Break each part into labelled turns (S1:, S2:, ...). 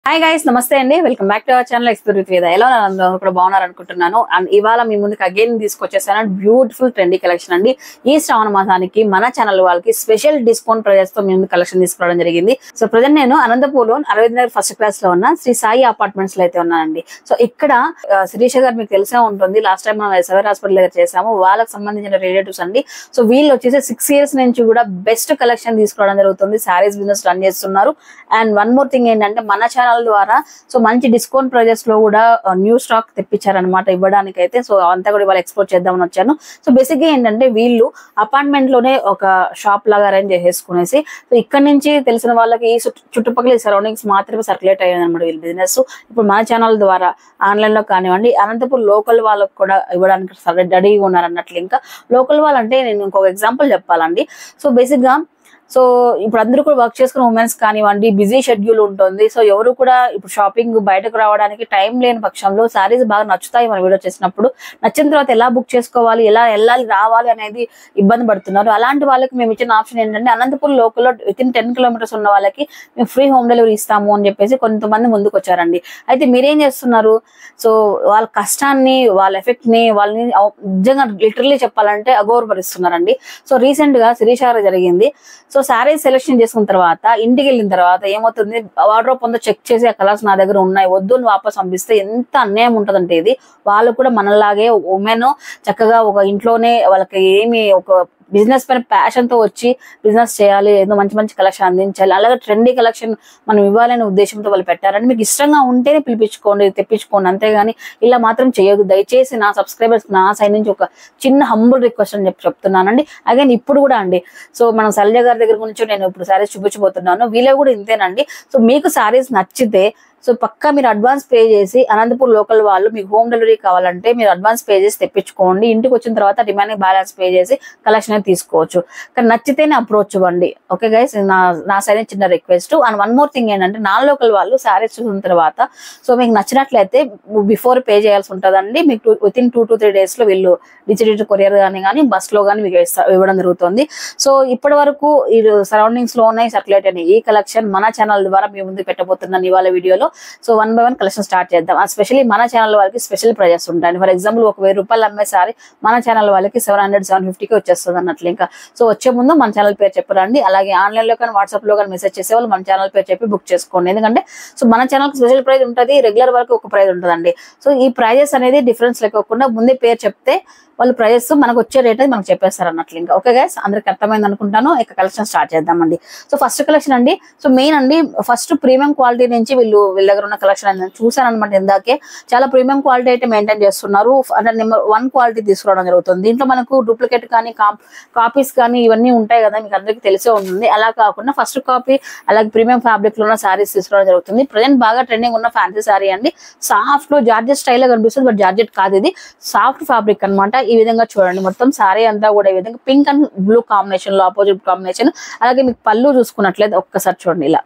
S1: hi guys నమస్తే అండి welcome back to our channel explore with Veda ఎలా ఉన్నారు అందరూ కూడా బాగున్నారు అనుకుంటున్నాను అండ్ ఇవాళ మీ ముందుకు అగైన్ తీసుకొచ్చేసాను బ్యూటిఫుల్ ట్రెండీ కలెక్షన్ అండి ఈ శ్రావణ మాసానికి మన ఛానల్ వాళ్ళకి స్పెషల్ డిస్కౌంట్ ప్రైజెస్ తో మీ ముందు కలెక్షన్ తీసుకురావడం జరిగింది సో ప్రజెంట్ నేను అనంతపూర్లో అరవింద్ నగర్ ఫస్ట్ క్లాస్ లో ఉన్న శ్రీ సాయి అపార్ట్మెంట్స్ లో అయితే ఉన్నానండి సో ఇక్కడ ఆ, శిరీష గారు మీకు తెలిసే ఉంటుంది లాస్ట్ టైం మనం సవర్ హాస్పిటల్ దగ్గర చేసాము వాళ్ళకి సంబంధించిన రిలేటివ్స్ అండి సో వీళ్ళు వచ్చేసి సిక్స్ ఇయర్స్ నుంచి కూడా బెస్ట్ కలెక్షన్ తీసుకోవడం జరుగుతుంది శారీస్ బిజినెస్ రన్ చేస్తున్నారు అండ్ వన్ మోర్ థింగ్ ఏంటంటే మన ఛానల్ ద్వారా సో మంచి డిస్కౌంట్ ప్రైజెస్ లో కూడా న్యూ స్టాక్ తెప్పించారనమాట ఇవ్వడానికి అయితే సో అంతా కూడా ఇవాళ ఎక్స్పోర్ట్ చేద్దామని వచ్చాను సో బేసిక్ గా ఏంటంటే వీళ్ళు అపార్ట్మెంట్ లోనే ఒక షాప్ లాగా అరేంజ్ చేసేసుకునేసి సో ఇక్కడ నుంచి తెలిసిన వాళ్ళకి ఈ చుట్టు- చుట్టుపక్కల సరౌండింగ్స్ మాత్రమే సర్క్యులేట్ అయ్యాయి అనమాట వీళ్ళ బిజినెస్ ఇప్పుడు మన ఛానల్ ద్వారా ఆన్లైన్ లో కానివ్వండి అనంతపూర్ లోకల్ వాళ్ళకి కూడా ఇవ్వడానికి రెడీగా ఉన్నారు అన్నట్లు ఇంకా లోకల్ వాళ్ళంటే నేను ఇంకొక ఎగ్జాంపుల్ చెప్పాలండి సో బేసిక్ గా సో ఇప్పుడు అందరూ కూడా వర్క్ చేసుకున్న ఉమెన్స్ కానివ్వండి బిజీ షెడ్యూల్ ఉంటుంది సో ఎవరు కూడా ఇప్పుడు షాపింగ్ బయటకు రావడానికి టైం లేని పక్షంలో శారీస్ బాగా నచ్చుతాయి మన వీడియో చేసినప్పుడు నచ్చిన తర్వాత ఎలా బుక్ చేసుకోవాలి ఎలా వెళ్ళాలి రావాలి అనేది ఇబ్బంది పడుతున్నారు అలాంటి వాళ్ళకి మేము ఇచ్చిన ఆప్షన్ ఏంటంటే అనంతపూర్ లోకల్లో విత్ ఇన్ టెన్ కిలోమీటర్స్ ఉన్న వాళ్ళకి మేము ఫ్రీ హోమ్ డెలివరీ ఇస్తాము అని చెప్పేసి కొంతమంది ముందుకు వచ్చారండి అయితే మీరేం చేస్తున్నారు సో వాళ్ళ కష్టాన్ని వాళ్ళ ఎఫెక్ట్ ని వాళ్ళని అవ- నిజంగా లిటరల్లీ చెప్పాలంటే అగౌరవపరుస్తున్నారండి సో రీసెంట్ గా శిరీష గారు జరిగింది సో శారీ సెలెక్షన్ చేసుకున్న తర్వాత ఇంటికి వెళ్ళిన తర్వాత ఏమవుతుంది వార్డ్రోప్ ఉందో చెక్ చేసి ఆ కలర్స్ నా దగ్గర ఉన్నాయి వద్దు అని వాపస్ పంపిస్తే ఎంత అన్యాయం ఉంటదంటే ఇది వాళ్ళు కూడా మనలాగే ఉమెన్ చక్కగా ఒక ఇంట్లోనే వాళ్ళకి ఏమి ఒక బిజినెస్ పైన ప్యాషన్ తో వచ్చి బిజినెస్ చేయాలి ఏదో మంచి మంచి కలెక్షన్ అందించాలి అలాగే ట్రెండీ కలెక్షన్ మనం ఇవ్వాలనే ఉద్దేశంతో వాళ్ళు పెట్టారంటే మీకు ఇష్టంగా ఉంటేనే పిలిపించుకోండి తెప్పించుకోండి అంతేగాని ఇలా మాత్రం చేయొద్దు దయచేసి నా సబ్స్క్రైబర్స్ నా సైడ్ నుంచి ఒక చిన్న హంబుల్ రిక్వెస్ట్ అని చెప్పి చెప్తున్నానండి అగైన్ ఇప్పుడు కూడా అండి సో మనం శైలజ గారి దగ్గర నుంచి నేను ఇప్పుడు సారీస్ చూపించబోతున్నాను వీళ్ళే కూడా ఇంతేనండి సో మీకు సారీస్ నచ్చితే సో పక్కా మీరు అడ్వాన్స్ పే చేసి అనంతపూర్ లోకల్ వాళ్ళు మీకు హోమ్ డెలివరీ కావాలంటే మీరు అడ్వాన్స్ పే చేసి తెప్పించుకోండి ఇంటికి వచ్చిన తర్వాత రిమైనింగ్ బ్యాలెన్స్ పే చేసి కలెక్షన్ అయితే తీసుకోవచ్చు కానీ నచ్చితేనే అప్రోచ్ ఇవ్వండి ఓకే గైస్ నా నా సైడ్ చిన్న request and one more thing ఏంటంటే నాన్ లోకల్ వాళ్ళు శారీస్ చూసిన తర్వాత సో మీకు నచ్చినట్లయితే బిఫోర్ పే చేయాల్సి ఉంటుందండి మీకు within two to three days లో వీళ్ళు డిజిటల్ కొరియర్ కానీ కానీ బస్ లో కానీ మీకు ఇస్తా- ఇవ్వడం జరుగుతుంది సో ఇప్పటి వరకు ఈ సరౌండింగ్స్ లోనే సర్క్యులేట్ అయిన ఈ కలెక్షన్ మన ఛానల్ ద్వారా మీ ముందు పెట్టబోతున్నాను ఇవాళ వీడియోలో so one by one collection start చేద్దాం స్పెషల్లీ మన ఛానల్ వాళ్ళకి స్పెషల్ ప్రైజెస్ ఉంటాయి ఫర్ ఎగ్జాంపుల్ ఒక వెయ్యి రూపాయలు అమ్మే సారీ మన ఛానల్ వాళ్ళకి సెవెన్ హండ్రెడ్ సెవెన్ ఫిఫ్టీకి వచ్చేస్తుంది అన్నట్లు ఇంకా సో వచ్చే ముందు మన ఛానల్ పేరు చెప్పరండి అలాగే ఆన్లైన్ లో కానీ వాట్సాప్ లో కానీ మెసేజ్ చేసే వాళ్ళు మన ఛానల్ పేరు చెప్పి బుక్ చేసుకోండి ఎందుకంటే సో మన ఛానల్ స్పెషల్ ప్రైజ్ ఉంటుంది రెగ్యులర్ వరకు ఒక ప్రైజ్ ఉంటుందండి సో ఈ ప్రైజెస్ అనేది డిఫరెన్స్ లేకోకుండా ముందే పేరు చెప్తే వాళ్ళు ప్రైజెస్ మనకు వచ్చే రేట్ అది మనకు చెప్పేస్తారు అన్నట్లు ఇంకా ఓకే గైస్ అందరికి అర్థమైంది అనుకుంటాను ఇక కలెక్షన్ స్టార్ట్ చేద్దామండి సో ఫస్ట్ కలెక్షన్ అండి సో మెయిన్ అండి ఫస్ట్ ప్రీమియం క్వాలిటీ నుంచి వీళ్ళు వీళ్ళ దగ్గర ఉన్న కలెక్షన్ అనేది చూసాను అనమాట ఇందాకే చాలా ప్రీమియం క్వాలిటీ అయితే మెయింటైన్ చేస్తున్నారు అంటే నెంబర్ వన్ క్వాలిటీ తీసుకురావడం జరుగుతుంది దీంట్లో మనకు డూప్లికేట్ కానీ కాపీస్ కానీ ఇవన్నీ ఉంటాయి కదా మీకు అందరికీ తెలిసే ఉంటుంది అలా కాకుండా ఫస్ట్ కాపీ అలాగే ప్రీమియం ఫ్యాబ్రిక్ లో ఉన్న శారీస్ తీసుకురావడం జరుగుతుంది ప్రజెంట్ బాగా ట్రెండింగ్ ఉన్న ఫ్యాన్సీ శారీ అండి సాఫ్ట్ లో జార్జెట్ స్టైల్ గా కనిపిస్తుంది బట్ జార్జెట్ కాదు ఇది సాఫ్ట్ ఫ్యాబ్రిక్ అన్నమాట ఈ విధంగా చూడండి మొత్తం శారీ అంతా కూడా ఈ విధంగా పింక్ అండ్ బ్లూ కాంబినేషన్ లో ఆపోజిట్ కాంబినేషన్ అలాగే మీకు పళ్ళు చూసుకున్నట్లయితే ఒక్కసారి చూడండి ఇలా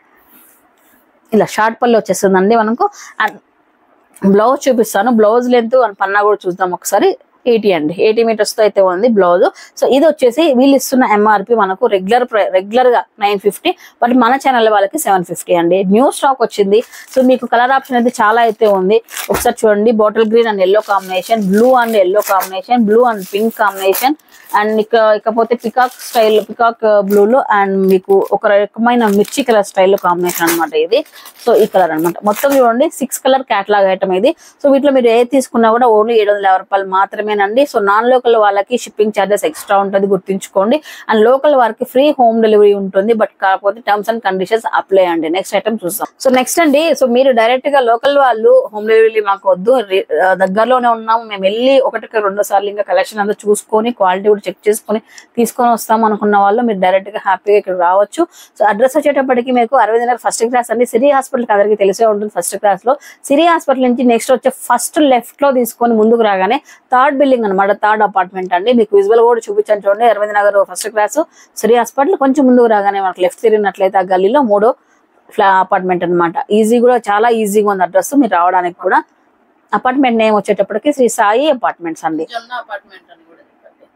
S1: ఇలా షార్ట్ పళ్ళు వచ్చేస్తుందండి మనకు అండ్ బ్లౌజ్ చూపిస్తాను బ్లౌజ్ లెంత్ అండ్ పన్నా కూడా చూద్దాం ఒకసారి ఎయిటీ అండి ఎయిటీ మీటర్స్ తో అయితే ఉంది బ్లౌజ్ సో ఇది వచ్చేసి వీళ్ళు ఇస్తున్న ఎంఆర్పి మనకు రెగ్యులర్ రెగ్యులర్ గా నైన్ ఫిఫ్టీ బట్ మన ఛానల్ వాళ్ళకి సెవెన్ ఫిఫ్టీ అండి న్యూ స్టాక్ వచ్చింది సో మీకు కలర్ ఆప్షన్ అయితే చాలా అయితే ఉంది ఒకసారి చూడండి bottle green and yellow combination blue and yellow combination blue and pink combination and ఇక ఇకపోతే పికాక్ స్టైల్ పికాక్ బ్లూ లో అండ్ మీకు ఒక రకమైన మిర్చి కలర్ స్టైల్ కాంబినేషన్ అన్నమాట ఇది సో ఈ కలర్ అన్నమాట మొత్తం చూడండి సిక్స్ కలర్ క్యాట్లాగ్ ఐటమ్ ఇది సో వీటిలో మీరు ఏది తీసుకున్నా కూడా ఓన్లీ ఏడు వందల యాభై రూపాయలు మాత్రమేనండి సో నాన్ లోకల్ వాళ్ళకి షిప్పింగ్ ఛార్జెస్ ఎక్స్ట్రా ఉంటుంది గుర్తుంచుకోండి అండ్ లోకల్ వారికి ఫ్రీ హోమ్ డెలివరీ ఉంటుంది బట్ కాకపోతే టర్మ్స్ అండ్ కండిషన్స్ అప్లై అండి నెక్స్ట్ ఐటమ్ చూస్తాం సో నెక్స్ట్ అండి సో మీరు డైరెక్ట్ గా లోకల్ వాళ్ళు హోమ్ డెలివరీ మాకు వద్దు రి- ఆ, దగ్గరలోనే ఉన్నాము మేము వెళ్ళి ఒకటికి రెండు సార్లు ఇంకా కలెక్షన్ అంతా చూసుకొని క్వాలిటీ కూడా చెక్ చేసుకొని తీసుకొని వస్తాం అనుకున్న వాళ్ళు మీరు డైరెక్ట్ గా హ్యాపీగా ఇక్కడ రావచ్చు సో అడ్రస్ వచ్చేటప్పటికి మీకు అరవింద్ నగర్ ఫస్ట్ క్లాస్ అండి సిరి హాస్పిటల్ అందరికీ తెలిసే ఉంటుంది ఫస్ట్ క్లాస్ లో సిరి హాస్పిటల్ నుంచి నెక్స్ట్ వచ్చే ఫస్ట్ లెఫ్ట్ లో తీసుకొని ముందుకు రాగానే థర్డ్ బిల్డింగ్ అనమాట థర్డ్ అపార్ట్మెంట్ అండి మీకు విజువల్ కూడా చూపించాను చూడండి Aravind Nagar first class Siri hospital కొంచెం ముందుకు రాగానే మనకు లెఫ్ట్ తిరిగినట్లయితే ఆ గల్లీలో మూడో ఫ్లా అపార్ట్మెంట్ అన్నమాట ఈజీ కూడా చాలా ఈజీగా ఉంది అడ్రస్ మీరు రావడానికి కూడా అపార్ట్మెంట్ నేమ్ వచ్చేటప్పటికి శ్రీ సాయి అపార్ట్మెంట్స్ అండి
S2: జొన్న అపార్ట్మెంట్ అని కూడా చెప్పండి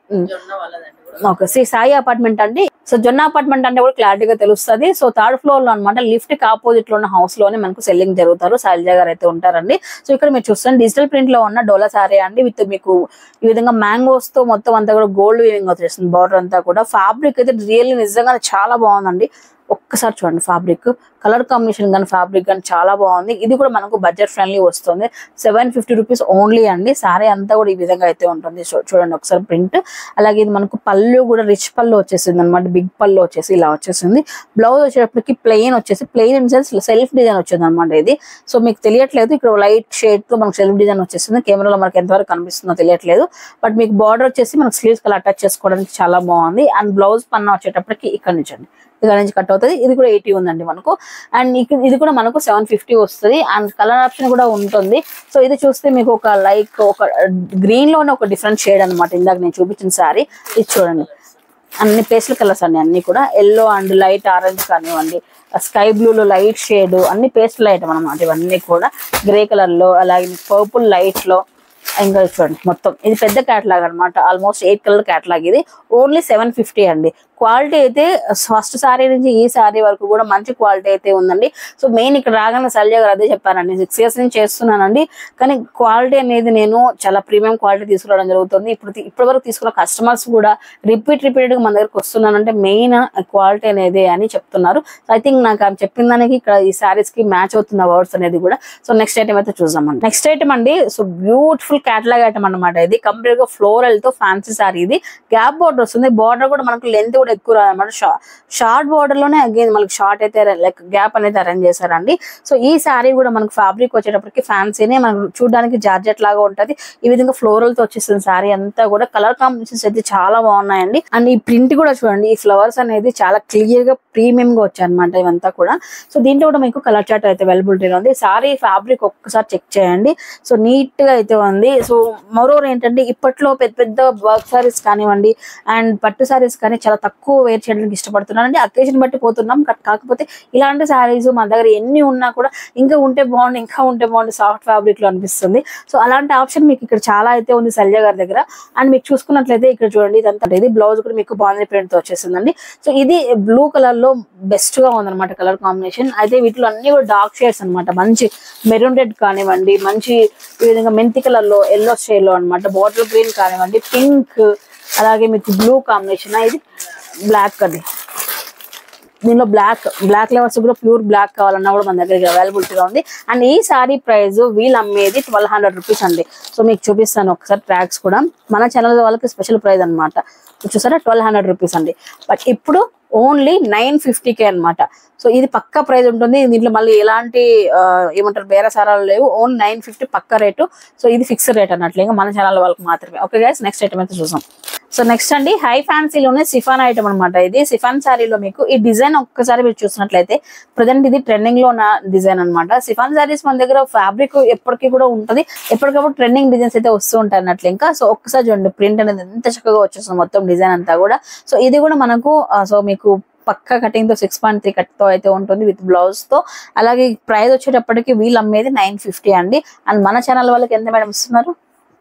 S2: జొన్న వాళ్ళదండి కూడా
S1: ఓకే శ్రీ సాయి అపార్ట్మెంట్ అండి సో జొన్న అపార్ట్మెంట్ అంటే కూడా క్లారిటీగా తెలుస్తుంది సో థర్డ్ ఫ్లోర్ లో అనమాట లిఫ్ట్ కి ఆపోజిట్ లో ఉన్న హౌస్ లోనే మనకు సెల్లింగ్ జరుగుతారు శైలజ గారు అయితే ఉంటారండి సో ఇక్కడ మీరు చూస్తాను డిజిటల్ ప్రింట్ లో ఉన్న డోలా సారీ అండి విత్ మీకు ఈ విధంగా మ్యాంగోస్ తో మొత్తం అంతా కూడా గోల్డ్ వీవింగ్ వచ్చేస్తుంది బార్డర్ అంతా కూడా ఫ్యాబ్రిక్ అయితే రియల్లీ నిజంగా చాలా బాగుందండి ఒక్కసారి చూడండి ఫ్యాబ్రిక్ కలర్ కాంబినేషన్ కానీ ఫ్యాబ్రిక్ కానీ చాలా బాగుంది ఇది కూడా మనకు బడ్జెట్ ఫ్రెండ్లీ వస్తుంది సెవెన్ ఫిఫ్టీ రూపీస్ ఓన్లీ అండి సారీ అంతా కూడా ఈ విధంగా అయితే ఉంటుంది చూ- చూడండి ఒకసారి ప్రింట్ అలాగే ఇది మనకు పళ్ళు కూడా రిచ్ పళ్ళు వచ్చేసింది అనమాట బిగ్ పళ్ళు వచ్చేసి ఇలా వచ్చేసింది బ్లౌజ్ వచ్చేటప్పటికి ప్లెయిన్ వచ్చేసి plain in sense self design వచ్చింది అనమాట ఇది సో మీకు తెలియట్లేదు ఇక్కడ లైట్ షేడ్ తో మనకు సెల్ఫ్ డిజైన్ వచ్చేసింది కెమెరాలో మనకి ఎంతవరకు కనిపిస్తుందో తెలియట్లేదు బట్ మీకు బార్డర్ వచ్చేసి మనకు స్లీవ్స్ కలర్ అటాచ్ చేసుకోవడానికి చాలా బాగుంది అండ్ బ్లౌజ్ పన్న వచ్చేటప్పటికి ఇక్కడ నుంచి అండి ఇక్కడ నుంచి కట్ అవుతుంది ఇది కూడా ఎయిటీ ఉందండి మనకు అండ్ ఇక- ఇది కూడా మనకు సెవెన్ ఫిఫ్టీ వస్తుంది అండ్ కలర్ ఆప్షన్ కూడా ఉంటుంది సో ఇది చూస్తే మీకు ఒక లైక్ ఒక గ్రీన్ లోనే ఒక డిఫరెంట్ షేడ్ అన్నమాట ఇందాక నేను చూపించిన సారీ ఇది చూడండి అన్ని పేస్టల్ కలర్స్ అండి అన్ని కూడా ఎల్లో అండ్ లైట్ ఆరెంజ్ కానివ్వండి స్కై బ్లూలో లైట్ షేడ్ అన్ని పేస్టల్ ఐటమ్ అనమాట ఇవన్నీ కూడా గ్రే కలర్ లో అలాగే పర్పుల్ లైట్ లో ఇంకా చూడండి మొత్తం ఇది పెద్ద క్యాటలాగ్ అన్నమాట ఆల్మోస్ట్ ఎయిట్ కలర్ క్యాటలాగ్ ఇది ఓన్లీ సెవెన్ ఫిఫ్టీ అండి క్వాలిటీ అయితే ఫస్ట్ సారీ నుంచి ఈ సారీ వరకు కూడా మంచి క్వాలిటీ అయితే ఉందండి సో మెయిన్ ఇక్కడ రాగానే సల్జా గారు అదే చెప్పానండి సిక్స్ ఇయర్స్ నుంచి చేస్తున్నానండి కానీ క్వాలిటీ అనేది నేను చాలా ప్రీమియం క్వాలిటీ తీసుకురావడం జరుగుతుంది ఇప్పుడు తీ- ఇప్పటి వరకు తీసుకున్న కస్టమర్స్ కూడా రిపీట్ రిపీటెడ్ గా మన దగ్గరకు వస్తున్నానంటే మెయిన్ క్వాలిటీ అనేది అని చెప్తున్నారు ఐ థింక్ నాకు ఆమె చెప్పిన దానికి ఇక్కడ ఈ సారీస్ కి మ్యాచ్ అవుతుంది వర్డ్స్ అనేది కూడా సో నెక్స్ట్ ఐటమ్ అయితే చూద్దామండి నెక్స్ట్ ఐటమ్ అండి సో బ్యూటిఫుల్ క్యాటలాగ్ ఐటమ్ అనమాట ఇది కంప్లీట్ గా ఫ్లోరల్ తో ఫ్యాన్సీ సారీ ఇది గ్యాప్ బార్డర్ వస్తుంది బార్డర్ కూడా మనకు లెంత్ కూడా ఎక్కువ రాదన్నమాట షార్ట్ బార్డర్ లోనే అగైన్ మనకి షార్ట్ అయితే లైక్ గ్యాప్ అనేది అరేంజ్ చేశారండి సో ఈ సారీ కూడా మనకు ఫ్యాబ్రిక్ వచ్చేటప్పటికి ఫ్యాన్సీనే మనకు చూడడానికి జార్జెట్ లాగా ఉంటది ఈ విధంగా ఫ్లోరల్ తో వచ్చేసిన సారీ అంతా కూడా కలర్ కాంబినేషన్స్ అయితే చాలా బాగున్నాయండి అండ్ ఈ ప్రింట్ కూడా చూడండి ఈ ఫ్లవర్స్ అనేది చాలా క్లియర్ గా ప్రీమియం గా వచ్చాయి అనమాట ఇవంతా కూడా సో దీంట్లో కూడా మీకు కలర్ చార్ట్ అయితే అవైలబిలిటీలో ఉంది సారీ ఫ్యాబ్రిక్ ఒక్కసారి చెక్ చేయండి సో నీట్ గా అయితే ఉంది సో మరోవర్ ఏంటంటే ఇప్పట్లో పెద్ద పెద్ద వర్క్ సారీస్ కానివ్వండి అండ్ పట్టు సారీస్ కానీ చాలా తక్కువ వేర్ చేయడానికి ఇష్టపడుతున్నాను అంటే అకేషన్ బట్టి పోతున్నాం కా- కాకపోతే ఇలాంటి సారీస్ మన దగ్గర ఎన్ని ఉన్నా కూడా ఇంకా ఉంటే బాగుంది ఇంకా ఉంటే బాగుంది సాఫ్ట్ ఫ్యాబ్రిక్ లో అనిపిస్తుంది సో అలాంటి ఆప్షన్ మీకు ఇక్కడ చాలా అయితే ఉంది సల్జా గారి దగ్గర అండ్ మీకు చూసుకున్నట్లయితే ఇక్కడ చూడండి ఇదంతా ఇది బ్లౌజ్ కూడా మీకు బాగుంది ప్రింట్ తో వచ్చేసిందండి సో ఇది బ్లూ కలర్ లో బెస్ట్ గా ఉందన్నమాట కలర్ కాంబినేషన్ అయితే వీటిలో అన్ని కూడా డార్క్ షేడ్స్ అన్నమాట మంచి మెరూన్ రెడ్ కానివ్వండి మంచి ఈ విధంగా మెంతి కలర్ లో ఎల్లో షేడ్ లో అనమాట బాటిల్ గ్రీన్ కానివ్వండి పింక్ అలాగే మీకు బ్లూ కాంబినేషన్ ఇది బ్లాక్ అది దీనిలో బ్లాక్ బ్లాక్ లెవర్స్ కూడా ప్యూర్ బ్లాక్ కావాలన్నా కూడా మన దగ్గర అవైలబిలిటీగా ఉంది అండ్ ఈ సారీ ప్రైస్ వీళ్ళు అమ్మేది ట్వెల్వ్ హండ్రెడ్ రూపీస్ అండి సో మీకు చూపిస్తాను ఒకసారి ట్రాక్స్ కూడా మన ఛానల్ వాళ్ళకి స్పెషల్ ప్రైస్ అనమాట చూసారా ట్వెల్వ్ హండ్రెడ్ రూపీస్ అండి బట్ ఇప్పుడు ఓన్లీ నైన్ ఫిఫ్టీకే అనమాట సో ఇది పక్క ప్రైస్ ఉంటుంది దీంట్లో మళ్ళీ ఎలాంటి ఆ, ఏమంటారు బేరసారాలు లేవు ఓన్లీ నైన్ ఫిఫ్టీ పక్క రేటు సో ఇది ఫిక్స్డ్ రేట్ అన్నట్లు ఇంకా మన ఛానల్ వాళ్ళకి మాత్రమే ఓకే గైస్ నెక్స్ట్ ఐటమ్ అయితే చూసాం సో నెక్స్ట్ అండి హై ఫ్యాన్సీలోనే సిఫాన్ ఐటమ్ అనమాట ఇది సిఫాన్ శారీలో మీకు ఈ డిజైన్ ఒక్కసారి మీరు చూసినట్లయితే ప్రజెంట్ ఇది ట్రెండింగ్ లో ఉన్న డిజైన్ అన్నమాట సిఫాన్ శారీస్ మన దగ్గర ఫ్యాబ్రిక్ ఎప్పటికీ కూడా ఉంటుంది ఎప్పటికప్పుడు ట్రెండింగ్ డిజైన్స్ అయితే వస్తూ ఉంటాయి అన్నట్లు ఇంకా సో ఒక్కసారి చూడండి ప్రింట్ అనేది ఎంత చక్కగా వచ్చేస్తుంది మొత్తం డిజైన్ అంతా కూడా సో ఇది కూడా మనకు ఆ, సో మీకు పక్క కటింగ్ తో సిక్స్ పాయింట్ త్రీ కట్ తో అయితే ఉంటుంది విత్ బ్లౌజ్ తో అలాగే ప్రైస్ వచ్చేటప్పటికి వీళ్ళు అమ్మేది నైన్ ఫిఫ్టీ అండి అండ్ మన ఛానల్ వాళ్ళకి ఎంత మేడం ఇస్తున్నారు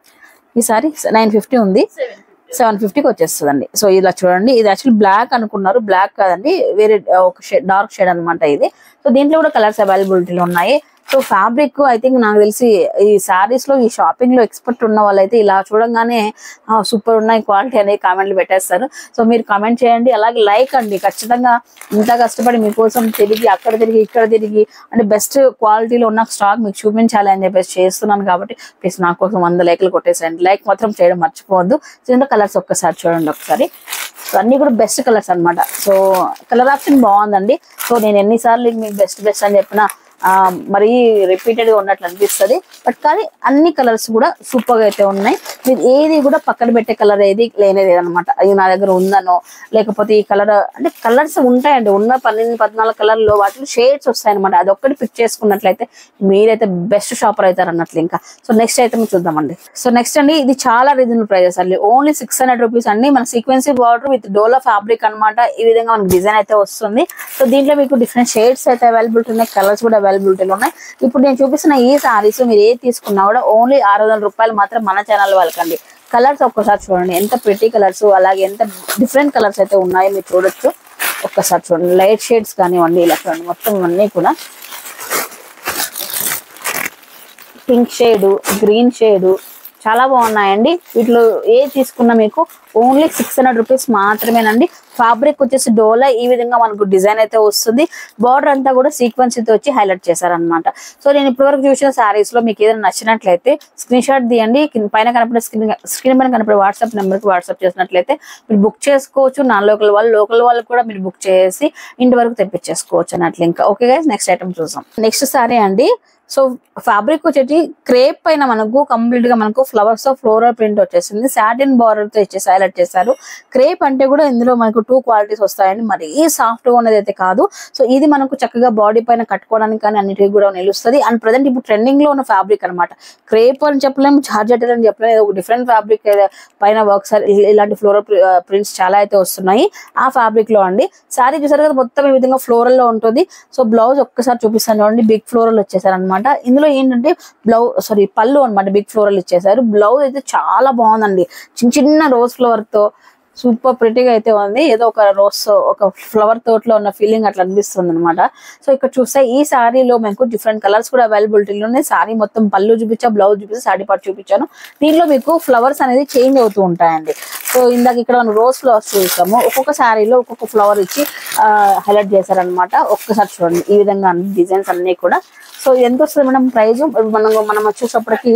S1: ఈసారి నైన్ ఫిఫ్టీ ఉంది
S2: సెవెన్
S1: సెవెన్ ఫిఫ్టీకి వచ్చేస్తుందండి సో ఇలా చూడండి ఇది యాక్చువల్లీ బ్లాక్ అనుకున్నారు బ్లాక్ కాదండి వేరే ఆ, ఒక షేడ్ డార్క్ షేడ్ అన్నమాట ఇది సో దీంట్లో కూడా కలర్స్ అవైలబిలిటీలో ఉన్నాయి సో ఫ్యాబ్రిక్ ఐ థింక్ నాకు తెలిసి ఈ సారీస్ లో ఈ షాపింగ్ లో ఎక్స్పర్ట్ ఉన్న వాళ్ళైతే ఇలా చూడంగానే సూపర్ ఉన్నాయి క్వాలిటీ అనేది కామెంట్లు పెట్టేస్తారు సో మీరు కామెంట్ చేయండి అలాగే లైక్ అండి ఖచ్చితంగా ఇంత కష్టపడి మీకోసం తిరిగి అక్కడ తిరిగి ఇక్కడ తిరిగి అంటే బెస్ట్ క్వాలిటీలో ఉన్న స్టాక్ మీకు చూపించాలి అని చెప్పేసి చేస్తున్నాను కాబట్టి ప్లీజ్ నా కోసం వంద లైక్లు కొట్టేసేయండి లైక్ మాత్రం చేయడం మర్చిపోవద్దు దీంట్లో కలర్స్ ఒక్కసారి చూడండి ఒకసారి సో అన్ని కూడా బెస్ట్ కలర్స్ అన్నమాట సో కలర్ ఆప్షన్ బాగుందండి సో నేను ఎన్నిసార్లు మీకు బెస్ట్ బెస్ట్ అని చెప్పినా ఆ, మరీ రిపీటెడ్ గా ఉన్నట్లు అనిపిస్తుంది బట్ కానీ అన్ని కలర్స్ కూడా సూపర్ గా అయితే ఉన్నాయి మీరు ఏది కూడా పక్కన పెట్టే కలర్ ఏది లేనేది అనమాట అది నా దగ్గర ఉందనో లేకపోతే ఈ కలర్ అంటే కలర్స్ ఉంటాయండి ఉన్న పన్నెండు పద్నాలుగు కలర్లో వాటిలో షేడ్స్ వస్తాయన్నమాట అది ఒక్కటి పిక్ చేసుకున్నట్లయితే మీరైతే బెస్ట్ షాపర్ అవుతారు అన్నట్లు ఇంకా సో నెక్స్ట్ అయితే మేము చూద్దామండి సో నెక్స్ట్ అండి ఇది చాలా రీజనబుల్ ప్రైజెస్ అండి ఓన్లీ సిక్స్ హండ్రెడ్ రూపీస్ అండి మన సీక్వెన్సీ బార్డర్ విత్ డోలా ఫ్యాబ్రిక్ అన్నమాట ఈ విధంగా మనకి డిజైన్ అయితే వస్తుంది సో దీంట్లో మీకు డిఫరెంట్ షేడ్స్ అయితే అవైలబిలిటీ ఉన్నాయి కలర్స్ కూడా అవైలబిలిటీలో ఉన్నాయి ఇప్పుడు నేను చూపిస్తున్న ఈ సారీస్ మీరు ఏది తీసుకున్నా కూడా ఓన్లీ ఆరు వందల రూపాయలు మాత్రం మన ఛానల్ వాళ్ళకండి కలర్స్ ఒక్కసారి చూడండి ఎంత ప్రిటీ కలర్స్ అలాగే ఎంత డిఫరెంట్ కలర్స్ అయితే ఉన్నాయో మీరు చూడొచ్చు ఒక్కసారి చూడండి లైట్ షేడ్స్ కానివ్వండి ఇలా చూడండి మొత్తం అన్నీ కూడా పింక్ షేడ్ గ్రీన్ షేడ్ చాలా బాగున్నాయండి వీటిలో ఏ తీసుకున్నా మీకు ఓన్లీ సిక్స్ హండ్రెడ్ రూపీస్ మాత్రమేనండి ఫ్యాబ్రిక్ వచ్చేసి డోలా ఈ విధంగా మనకు డిజైన్ అయితే వస్తుంది బార్డర్ అంతా కూడా సీక్వెన్స్ అయితే వచ్చి హైలైట్ చేశారనమాట సో నేను ఇప్పటివరకు చూసిన సారీస్ లో మీకు ఏదైనా నచ్చినట్లయితే స్క్రీన్ షాట్ తీయండి కింద పైన కనపడే స్క్రీన్ స్క్రీన్ పైన కనపడే వాట్సాప్ నెంబర్ కి వాట్సాప్ చేసినట్లయితే మీరు బుక్ చేసుకోవచ్చు నా లోకల్ వాళ్ళు లోకల్ వాళ్ళకి కూడా మీరు బుక్ చేసి ఇంటి వరకు తెప్పించేసుకోవచ్చు అన్నట్లు ఇంకా ఓకే గైస్ నెక్స్ట్ ఐటమ్ చూసాం నెక్స్ట్ సారీ అండి సో ఫ్యాబ్రిక్ వచ్చేసి క్రేప్ పైన మనకు కంప్లీట్ గా మనకు ఫ్లవర్స్ తో ఫ్లోరల్ ప్రింట్ వచ్చేసింది సాటిన్ బార్డర్ తో ఇచ్చేసి హైలైట్ చేశారు క్రేప్ అంటే కూడా ఇందులో మనకు టూ క్వాలిటీస్ వస్తాయండి మరీ సాఫ్ట్ గా ఉన్నది అయితే కాదు సో ఇది మనకు చక్కగా బాడీ పైన కట్టుకోవడానికి కానీ అన్నిటికీ కూడా నిలుస్తుంది అండ్ ప్రజెంట్ ఇప్పుడు ట్రెండింగ్ లో ఉన్న ఫ్యాబ్రిక్ అనమాట క్రేప్ అని చెప్పలేము జార్జెట్ అని చెప్పలేము ఇది ఒక డిఫరెంట్ ఫ్యాబ్రిక్ పైన వర్క్స్ ఇలాంటి ఫ్లోరల్ ప్రింట్స్ చాలా అయితే వస్తున్నాయి ఆ ఫ్యాబ్రిక్ లో అండి సారీ చూసారు కదా మొత్తం ఈ విధంగా ఫ్లోరల్ లో ఉంటుంది సో బ్లౌజ్ ఒక్కసారి చూపిస్తాను చూడండి బిగ్ ఫ్లోరల్ వచ్చేసారు అనమాట ఇందులో ఏంటంటే బ్లౌజ్ సారీ పళ్ళు అన్నమాట బిగ్ ఫ్లోరల్ ఇచ్చేసారు బ్లౌజ్ అయితే చాలా బాగుందండి చిన్న చిన్న రోజ్ ఫ్లవర్ తో సూపర్ ప్రిటీగా అయితే ఉంది ఏదో ఒక రోజ్ ఒక ఫ్లవర్ తోటలో ఉన్న ఫీలింగ్ అట్లా అనిపిస్తుంది అనమాట సో ఇక్కడ చూస్తే ఈ సారీలో మనకు డిఫరెంట్ కలర్స్ కూడా అవైలబిలిటీలో ఉన్నాయి సారీ మొత్తం పళ్ళు చూపించా బ్లౌజ్ చూపించి సారీ పాటు చూపించాను దీనిలో మీకు ఫ్లవర్స్ అనేది చేంజ్ అవుతూ ఉంటాయండి సో ఇందాక ఇక్కడ మనం రోజ్ ఫ్లవర్స్ చూస్తాము ఒక్కొక్క శారీలో ఒక్కొక్క ఫ్లవర్ ఇచ్చి హైలైట్ చేశారనమాట ఒక్కసారి చూడండి ఈ విధంగా డిజైన్స్ అన్ని కూడా సో ఎంత వస్తుంది మేడం ప్రైస్ మనం మనం వచ్చేటప్పటికి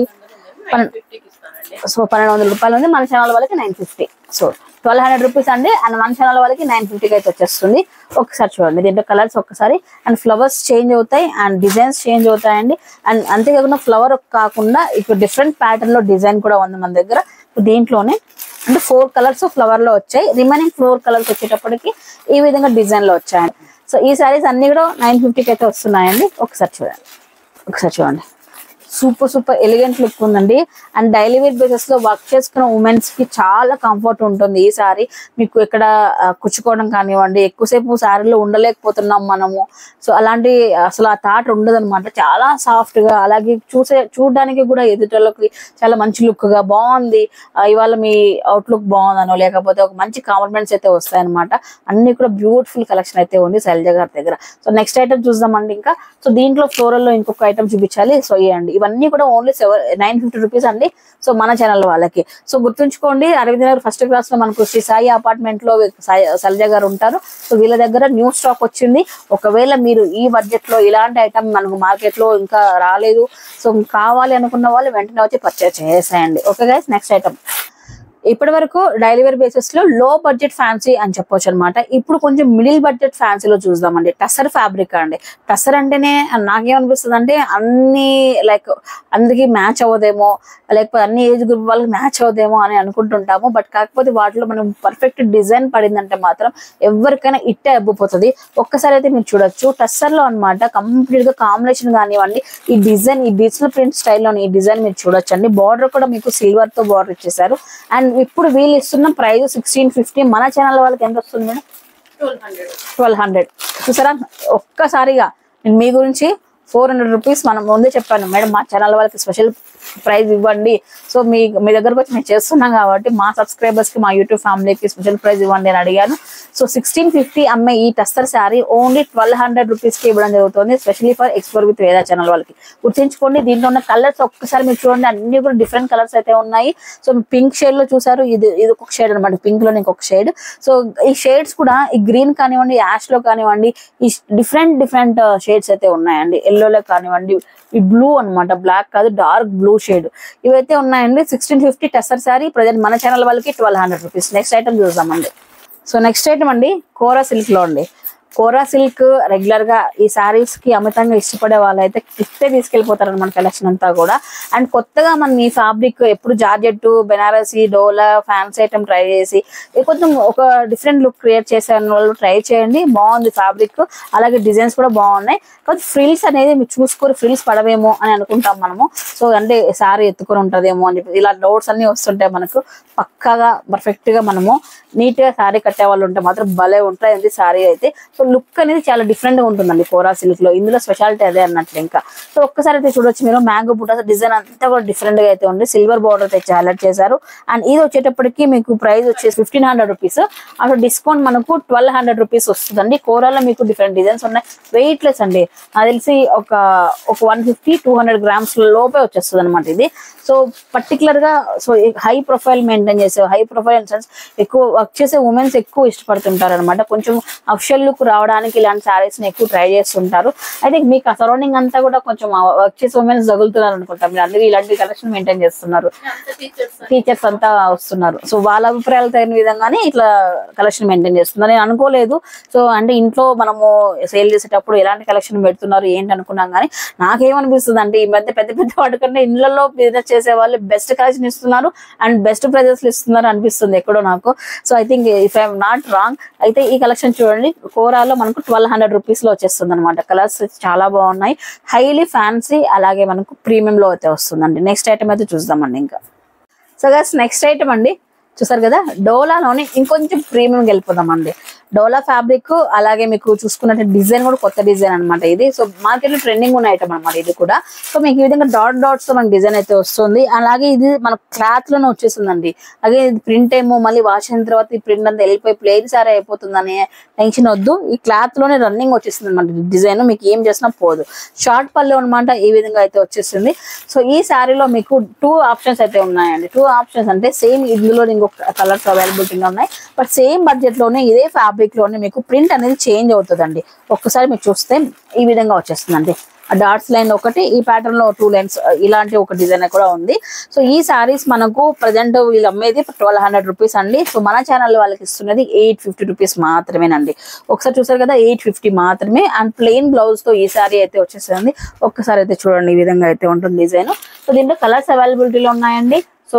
S1: సో పన్నెండు వందల రూపాయలు ఉంది మన ఛానల్ వాళ్ళకి nine fifty so twelve hundred rupees అండి అండ్ మన ఛానల్ వాళ్ళకి నైన్ ఫిఫ్టీకి అయితే వచ్చేస్తుంది ఒకసారి చూడండి దీంట్లో కలర్స్ ఒక్కసారి అండ్ ఫ్లవర్స్ చేంజ్ అవుతాయి అండ్ డిజైన్స్ చేంజ్ అవుతాయండి అండ్ అంతేకాకుండా ఫ్లవర్ కాకుండా ఇప్పుడు డిఫరెంట్ ప్యాటర్న్ లో డిజైన్ కూడా ఉంది మన దగ్గర దీంట్లోనే అంటే ఫోర్ కలర్స్ ఫ్లవర్ లో వచ్చాయి రిమైనింగ్ ఫోర్ కలర్స్ వచ్చేటప్పటికి ఈ విధంగా డిజైన్ లో వచ్చాయండి సో ఈ సారీస్ అన్ని కూడా నైన్ ఫిఫ్టీకి అయితే వస్తున్నాయండి ఒకసారి చూడండి ఒకసారి చూడండి సూపర్ సూపర్ ఎలిగెంట్ లుక్ ఉందండి అండ్ డైలీ వేర్ బేసెస్ లో వర్క్ చేసుకున్న ఉమెన్స్ కి చాలా కంఫర్ట్ ఉంటుంది ఈ సారీ మీకు ఇక్కడ ఆ, కుచ్చుకోవడం కానివ్వండి ఎక్కువసేపు సారీలో ఉండలేకపోతున్నాం మనము సో అలాంటి అసలు ఆ థాట్ ఉండదు అనమాట చాలా సాఫ్ట్ గా అలాగే చూసే చూడడానికి కూడా ఎదుటోళ్ళకి చాలా మంచి లుక్ గా బాగుంది ఆ, ఇవాళ మీ అవుట్లుక్ బాగుందనో లేకపోతే ఒక మంచి కాంప్లిమెంట్స్ అయితే వస్తాయి అనమాట అన్ని కూడా బ్యూటిఫుల్ కలెక్షన్ అయితే ఉంది శైలజ గారి దగ్గర సో నెక్స్ట్ ఐటమ్ చూద్దామండి ఇంకా సో దీంట్లో ఫ్లోరల్ లో ఇంకొక ఐటమ్ చూపించాలి సో ఇవ్వండి ఇవన్నీ కూడా only seven nine fifty rupees అండి సో మన ఛానల్ వాళ్ళకి సో గుర్తుంచుకోండి అరవింద్ నగర్ ఫస్ట్ క్లాస్ లో మనకు శ్రీ సాయి అపార్ట్మెంట్ లో సాయి శైలజ గారు ఉంటారు సో వీళ్ళ దగ్గర న్యూ స్టాక్ వచ్చింది ఒకవేళ మీరు ఈ బడ్జెట్ లో ఇలాంటి ఐటమ్ మనకు మార్కెట్ లో ఇంకా రాలేదు సో కావాలి అనుకున్న వాళ్ళు వెంటనే వచ్చి పర్చేస్ చేసేయండి ఓకే గైస్ నెక్స్ట్ ఐటమ్ ఇప్పటి వరకు డైలీ వేర్ బేసిస్ లో లో బడ్జెట్ ఫ్యాన్సీ అని చెప్పొచ్చు అనమాట ఇప్పుడు కొంచెం మిడిల్ బడ్జెట్ ఫ్యాన్సీలో చూద్దామండి టసర్ ఫ్యాబ్రిక్ అండి టసర్ అంటేనే నాకేమనిపిస్తుంది అంటే అన్ని లైక్ అందరికి మ్యాచ్ అవ్వదేమో లేకపోతే అన్ని ఏజ్ గ్రూప్ వాళ్ళకి మ్యాచ్ అవ్వదేమో అని అనుకుంటుంటాము బట్ కాకపోతే వాటిలో మనం పర్ఫెక్ట్ డిజైన్ పడిందంటే మాత్రం ఎవరికైనా ఇట్టే అబ్బిపోతుంది ఒక్కసారి అయితే మీరు చూడొచ్చు టస్సర్ లో అనమాట కంప్లీట్ గా కాంబినేషన్ కానివ్వండి ఈ డిజైన్ ఈ డిజిటల్ ప్రింట్ స్టైల్లో ఈ డిజైన్ మీరు చూడొచ్చు అండి బార్డర్ కూడా మీకు సిల్వర్ తో బార్డర్ ఇచ్చేసారు అండ్ ఇప్పుడు వీళ్ళు ఇస్తున్న ప్రైస్ సిక్స్టీన్ ఫిఫ్టీ మన ఛానల్ వాళ్ళకి ఎంత వస్తుంది మేడం ట్వెల్వ్ హండ్రెడ్ చూసారా ఒక్కసారిగా నేను మీ గురించి ఫోర్ హండ్రెడ్ రూపీస్ మనం ముందే చెప్పాను మేడం మా ఛానల్ వాళ్ళకి స్పెషల్ ప్రైజ్ ఇవ్వండి సో మీ మీ దగ్గరకు వచ్చి మేము చేస్తున్నాం కాబట్టి మా సబ్స్క్రైబర్స్ కి మా యూట్యూబ్ ఫ్యామిలీకి స్పెషల్ ప్రైజ్ ఇవ్వండి అని అడిగాను సో సిక్స్టీన్ ఫిఫ్టీ అమ్మే ఈ tussar sari only twelve hundred rupees కి ఇవ్వడం జరుగుతుంది specially for explore with Veda channel వాళ్ళకి గుర్తుంచుకోండి దీంట్లో ఉన్న కలర్స్ ఒక్కసారి మీరు చూడండి అన్ని కూడా డిఫరెంట్ కలర్స్ అయితే ఉన్నాయి సో పింక్ షేడ్ లో చూసారు ఇది ఇది ఒక షేడ్ అనమాట పింక్ లో ఇంకొక షేడ్ సో ఈ షేడ్స్ కూడా ఈ గ్రీన్ కానివ్వండి యాష్ లో కానివ్వండి ఈ డిఫరెంట్ డిఫరెంట్ షేడ్స్ అయితే ఉన్నాయండి ఎల్లోలో కానివ్వండి ఈ బ్లూ అన్నమాట బ్లాక్ కాదు డార్క్ బ్లూ షేడ్ ఇవైతే ఉన్నాయండి sixteen fifty tussar sari present మన ఛానల్ వాళ్ళకి twelve hundred rupees next item చూద్దామండి సో నెక్స్ట్ ఐటమ్ అండి కోరా సిల్క్ లో అండి కోరా సిల్క్ రెగ్యులర్ గా ఈ సారీస్ కి అమితంగా ఇష్టపడే వాళ్ళైతే ఇస్తే తీసుకెళ్లిపోతారు అనమాట కలెక్షన్ అంతా కూడా అండ్ కొత్తగా మనం ఈ ఫ్యాబ్రిక్ ఎప్పుడు జార్జెట్ బెనారసి డోలా ఫ్యాన్సీ ఐటమ్ ట్రై చేసి ఇది కొంచెం ఒక డిఫరెంట్ లుక్ క్రియేట్ చేసే వాళ్ళు ట్రై చేయండి బాగుంది ఫ్యాబ్రిక్ అలాగే డిజైన్స్ కూడా బాగున్నాయి కాకపోతే ఫ్రిల్స్ అనేది మీరు చూసుకొని ఫ్రిల్స్ పడవేమో అని అనుకుంటాం మనము సో అంటే సారీ ఎత్తుకొని ఉంటదేమో అని చెప్పి ఇలా డౌట్స్ అన్ని వస్తుంటాయి మనకు పక్కాగా పర్ఫెక్ట్ గా మనము నీట్ గా సారీ కట్టే వాళ్ళు ఉంటే మాత్రం భలే ఉంటుంది సారీ అయితే సో సో లుక్ అనేది చాలా డిఫరెంట్ గా ఉంటుందండి కోరా సిల్క్ లో ఇందులో స్పెషాలిటీ అదే అన్నట్లు ఇంకా సో ఒక్కసారి అయితే చూడొచ్చు మీరు మ్యాంగో బుట్ట డిజైన్ అంతా కూడా డిఫరెంట్ గా అయితే ఉంది సిల్వర్ బార్డర్ అయితే హైలైట్ చేశారు అండ్ ఇది వచ్చేటప్పటికి మీకు ప్రైస్ వచ్చేసి ఫిఫ్టీన్ హండ్రెడ్ రూపీస్ అసలు డిస్కౌంట్ మనకు ట్వెల్వ్ హండ్రెడ్ రూపీస్ వస్తుందండి కోరాలో మీకు డిఫరెంట్ డిజైన్స్ ఉన్నాయి వెయిట్ లెస్ అండి నాకు తెలిసి ఒక ఒక one fifty two hundred grams లోపే వచ్చేస్తుంది అనమాట ఇది సో పర్టికులర్ గా సో హై ప్రొఫైల్ మెయింటైన్ చేసే హై ప్రొఫైల్ ఇన్ సెన్స్ ఎక్కువ వర్క్ చేసే ఉమెన్స్ ఎక్కువ ఇష్టపడుతుంటారు అనమాట కొంచెం అఫిషియల్ లుక్ రావడానికి ఇలాంటి సారీస్ ని ఎక్కువ ట్రై చేస్తుంటారు అయితే మీకు ఆ సరౌండింగ్ అంతా కూడా కొంచెం వర్క్ చేసే ఉమెన్స్ తగులుతున్నారు అనుకుంటా మీరు అందరూ ఇలాంటి కలెక్షన్ మెయింటైన్ చేస్తున్నారు టీచర్స్ అంతా వస్తున్నారు సో వాళ్ళ అభిప్రాయాలు తగిన విధంగానే ఇట్లా కలెక్షన్ మెయింటైన్ చేస్తున్నారు నేను అనుకోలేదు సో అంటే ఇంట్లో మనము సేల్ చేసేటప్పుడు ఎలాంటి కలెక్షన్ పెడుతున్నారు ఏంటి అనుకున్నాం కానీ నాకేమనిపిస్తుంది అంటే ఈ మధ్య పెద్ద పెద్ద వాటికంటే ఇళ్లలో బిజినెస్ చేసే వాళ్ళు బెస్ట్ కలెక్షన్ ఇస్తున్నారు అండ్ బెస్ట్ ప్రైజెస్ ఇస్తున్నారు అనిపిస్తుంది ఎక్కడో నాకు so I think if I'm not wrong అయితే ఈ కలెక్షన్ చూడండి కోరాలో మనకు ట్వెల్వ్ హండ్రెడ్ రూపీస్ లో వచ్చేస్తుంది అనమాట కలర్స్ చాలా బాగున్నాయి హైలీ ఫ్యాన్సీ అలాగే మనకు ప్రీమియం లో అయితే వస్తుందండి నెక్స్ట్ ఐటమ్ అయితే చూద్దామండి ఇంకా సో గస్ నెక్స్ట్ ఐటమ్ అండి చూసారు కదా డోలాలోనే ఇంకొంచెం ప్రీమియం వెళ్ళిపోదామండి డోలా ఫ్యాబ్రిక్ అలాగే మీకు చూసుకున్నట్టు డిజైన్ కూడా కొత్త డిజైన్ అన్నమాట ఇది సో మార్కెట్ లో ట్రెండింగ్ ఉన్న ఐటమ్ అనమాట ఇది కూడా సో మీకు ఈ విధంగా డాట్ డాట్స్ తో మనకి డిజైన్ అయితే వస్తుంది అలాగే ఇది మన క్లాత్ లోనే వచ్చేసిందండి అలాగే ఇది ప్రింట్ ఏమో మళ్ళీ వాష్ అయిన తర్వాత ఈ ప్రింట్ అంతా వెళ్ళిపోయి ప్లేన్ సారీ అయిపోతుందనే టెన్షన్ వద్దు ఈ క్లాత్ లోనే రన్నింగ్ వచ్చేసింది అనమాట డిజైన్ మీకు ఏం చేసినా పోదు షార్ట్ పళ్ళు అనమాట ఈ విధంగా అయితే వచ్చేసింది సో ఈ శారీలో మీకు టూ ఆప్షన్స్ అయితే ఉన్నాయండి టూ ఆప్షన్స్ అంటే సేమ్ ఇందులో ఇంకొక కలర్స్ అవైలబిలిటీగా ఉన్నాయి బట్ సేమ్ బడ్జెట్ లోనే ఇదే ఫ్యాబ్రిక్ లోనే మీకు ప్రింట్ అనేది చేంజ్ అవుతుందండి ఒక్కసారి మీరు చూస్తే ఈ విధంగా వచ్చేస్తుందండి ఆ డాట్స్ లైన్ ఒకటి ఈ ప్యాటర్న్ లో టూ లైన్స్ ఇలాంటి ఒక డిజైన్ కూడా ఉంది సో ఈ సారీస్ మనకు ప్రజెంట్ వీళ్ళు అమ్మేది ట్వెల్వ్ హండ్రెడ్ రూపీస్ అండి సో మన ఛానల్ వాళ్ళకి ఇస్తున్నది ఎయిట్ ఫిఫ్టీ రూపీస్ మాత్రమేనండి ఒకసారి చూసారు కదా ఎయిట్ ఫిఫ్టీ మాత్రమే అండ్ ప్లెయిన్ బ్లౌజ్ తో ఈ సారీ అయితే వచ్చేసింది ఒక్కసారి అయితే చూడండి ఈ విధంగా అయితే ఉంటుంది డిజైన్ సో దీంట్లో కలర్స్ అవైలబిలిటీలో ఉన్నాయండి సో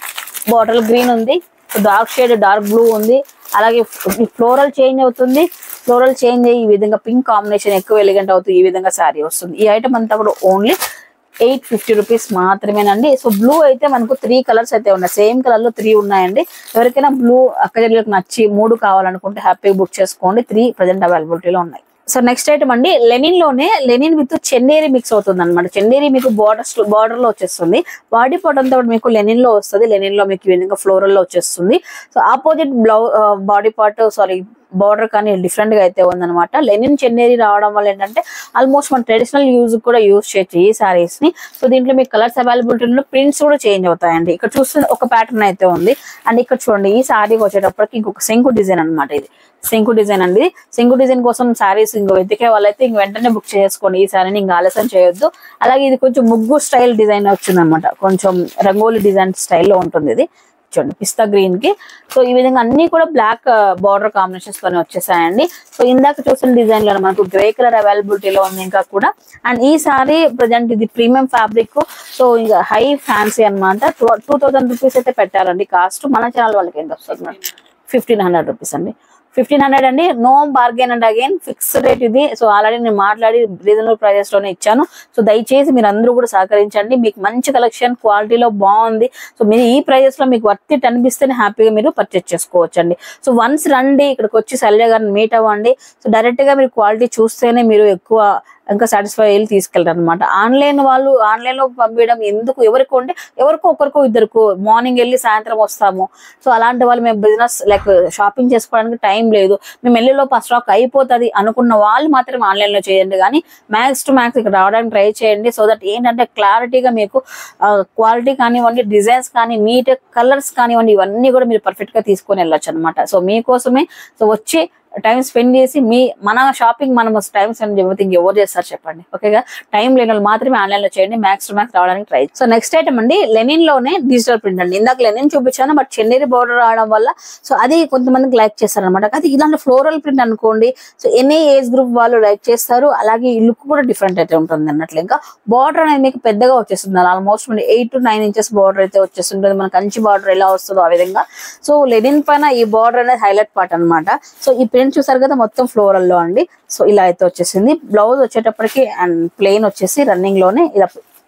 S1: బాటిల్ గ్రీన్ ఉంది డార్క్ షేడ్ డార్క్ బ్లూ ఉంది అలాగే ఫ్లోరల్ చేంజ్ అవుతుంది ఫ్లోరల్ చేంజ్ అయ్యి ఈ విధంగా పింక్ కాంబినేషన్ ఎక్కువ ఎలిగెంట్ అవుతుంది ఈ విధంగా శారీ వస్తుంది ఈ ఐటమ్ అంతా కూడా ఓన్లీ ఎయిట్ ఫిఫ్టీ రూపీస్ మాత్రమేనండి సో బ్లూ అయితే మనకు త్రీ కలర్స్ అయితే ఉన్నాయి సేమ్ కలర్ లో త్రీ ఉన్నాయండి ఎవరికైనా బ్లూ అక్కడికి నచ్చి మూడు కావాలనుకుంటే హ్యాపీగా బుక్ చేసుకోండి త్రీ ప్రజెంట్ అవైలబిలిటీలో ఉన్నాయి సో నెక్స్ట్ ఐటమ్ అండి లెనిన్ లోనే లెనిన్ విత్ చెన్నేరి మిక్స్ అవుతుంది అనమాట చెన్నేరి మీకు బార్డర్ బార్డర్ లో వచ్చేస్తుంది బాడీ పార్ట్ అంతా కూడా మీకు లెనిన్ లో వస్తుంది లెనిన్ లో మీకు ఈ విధంగా ఫ్లోరల్ లో వచ్చేస్తుంది so opposite blouse body part sari border కానీ డిఫరెంట్ గా అయితే ఉందన్నమాట లెనిన్ చెన్నేరి రావడం వల్ల ఏంటంటే ఆల్మోస్ట్ మన ట్రెడిషనల్ యూజ్ కూడా యూజ్ చేయొచ్చు ఈ సారీస్ ని సో దీంట్లో మీకు కలర్స్ అవైలబిలిటీ ప్రింట్స్ కూడా చేంజ్ అవుతాయండి ఇక్కడ చూస్తే ఒక ప్యాటర్న్ అయితే ఉంది అండ్ ఇక్కడ చూడండి ఈ సారీకి వచ్చేటప్పటికి ఇంకొక శంకు డిజైన్ అన్నమాట ఇది శంకు డిజైన్ అండి శంకు డిజైన్ కోసం సారీస్ ఇంకో వెతికే వాళ్ళైతే ఇంక వెంటనే బుక్ చేసుకోండి ఈ సారీని ఇంకా ఆలస్యం చేయొద్దు అలాగే ఇది కొంచెం ముగ్గు స్టైల్ డిజైన్ వచ్చిందనమాట కొంచెం రంగోలి డిజైన్ స్టైల్లో ఉంటుంది ఇది చూడండి పిస్తా గ్రీన్ కి సో ఈ విధంగా అన్ని కూడా బ్లాక్ బార్డర్ కాంబినేషన్స్ తోనే వచ్చేసాయండి సో ఇందాక చూసిన డిజైన్ లో మనకు గ్రే కలర్ అవైలబిలిటీలో ఉంది ఇంకా కూడా అండ్ ఈ సారీ ప్రజెంట్ ఇది ప్రీమియం ఫ్యాబ్రిక్ సో ఇంకా హై ఫ్యాన్సీ అనమాట టూ థౌసండ్ రూపీస్ అయితే పెట్టారండి కాస్ట్ మన ఛానల్ వాళ్ళకి ఎంత వస్తుంది ఫిఫ్టీన్ హండ్రెడ్ రూపీస్ అండి ఫిఫ్టీన్ హండ్రెడ్ అండి no bargain and again fix rate ఇది సో ఆల్రెడీ నేను మాట్లాడి రీజనబుల్ ప్రైజెస్ లోనే ఇచ్చాను సో దయచేసి మీరు అందరూ కూడా సహకరించండి మీకు మంచి కలెక్షన్ క్వాలిటీలో బాగుంది సో మీరు ఈ ప్రైజెస్ లో మీకు వర్త్ ఇట్ అనిపిస్తేనే హ్యాపీగా మీరు పర్చేస్ చేసుకోవచ్చండి సో వన్స్ రండి ఇక్కడికి వచ్చి శైలజ గారిని మీట్ అవ్వండి సో డైరెక్ట్ గా మీరు క్వాలిటీ చూస్తేనే మీరు ఎక్కువ ఇంకా సాటిస్ఫై అయ్యి తీసుకెళ్తారు అనమాట ఆన్లైన్ వాళ్ళు ఆన్లైన్ లో పంపించడం ఎందుకు ఎవరికో ఉంటే ఎవరికో ఒకరికో ఇద్దరికో మార్నింగ్ వెళ్ళి సాయంత్రం వస్తాము సో అలాంటి వాళ్ళు మేము బిజినెస్ లైక్ షాపింగ్ చేసుకోవడానికి టైం లేదు మేము వెళ్ళేలోపు ఆ స్టాక్ అయిపోతుంది అనుకున్న వాళ్ళు మాత్రం ఆన్లైన్ లో చేయండి కానీ మ్యాక్స్ టు మ్యాక్స్ ఇక్కడ రావడానికి ట్రై చేయండి సో దట్ ఏంటంటే క్లారిటీగా మీకు క్వాలిటీ కానివ్వండి డిజైన్స్ కానీ నీట్ కలర్స్ కానివ్వండి ఇవన్నీ కూడా మీరు పర్ఫెక్ట్ గా తీసుకొని వెళ్ళొచ్చు అనమాట సో మీకోసమే సో వచ్చి టైం స్పెండ్ చేసి మీ మన షాపింగ్ మనం టైం స్పెండ్ చేయకపోతే ఎవరు చేస్తారు చెప్పండి ఓకేగా టైం లేని వాళ్ళు మాత్రమే ఆన్లైన్ లో చేయండి మ్యాక్స్ టు మ్యాక్స్ రావడానికి ట్రై సో నెక్స్ట్ ఐటమ్ అండి లెనిన్ లోనే డిజిటల్ ప్రింట్ అండి ఇందాక లెనిన్ చూపించాను బట్ చెన్నీరి బోర్డర్ రావడం వల్ల సో అది కొంతమందికి లైక్ చేస్తారు అనమాట అది ఇలాంటి ఫ్లోరల్ ప్రింట్ అనుకోండి సో ఎనీ ఏజ్ గ్రూప్ వాళ్ళు లైక్ చేస్తారు అలాగే ఈ లుక్ కూడా డిఫరెంట్ అయితే ఉంటుంది అన్నట్లు ఇంకా బార్డర్ అనేది మీకు పెద్దగా వచ్చేస్తుంది ఆల్మోస్ట్ మనకి eight to nine inches border అయితే వచ్చేస్తుంటుంది మన కంచి బార్డర్ ఎలా వస్తుందో ఆ విధంగా సో లెనిన్ పైన ఈ బార్డర్ అనేది హైలైట్ పార్ట్ అన్నమాట సో ఈ ప్రింట్ చూసారు కదా మొత్తం ఫ్లోరల్ లో అండి సో ఇలా అయితే వచ్చేసింది బ్లౌజ్ వచ్చేటప్పటికి అండ్ ప్లెయిన్ వచ్చేసి రన్నింగ్ లోనే ఇలా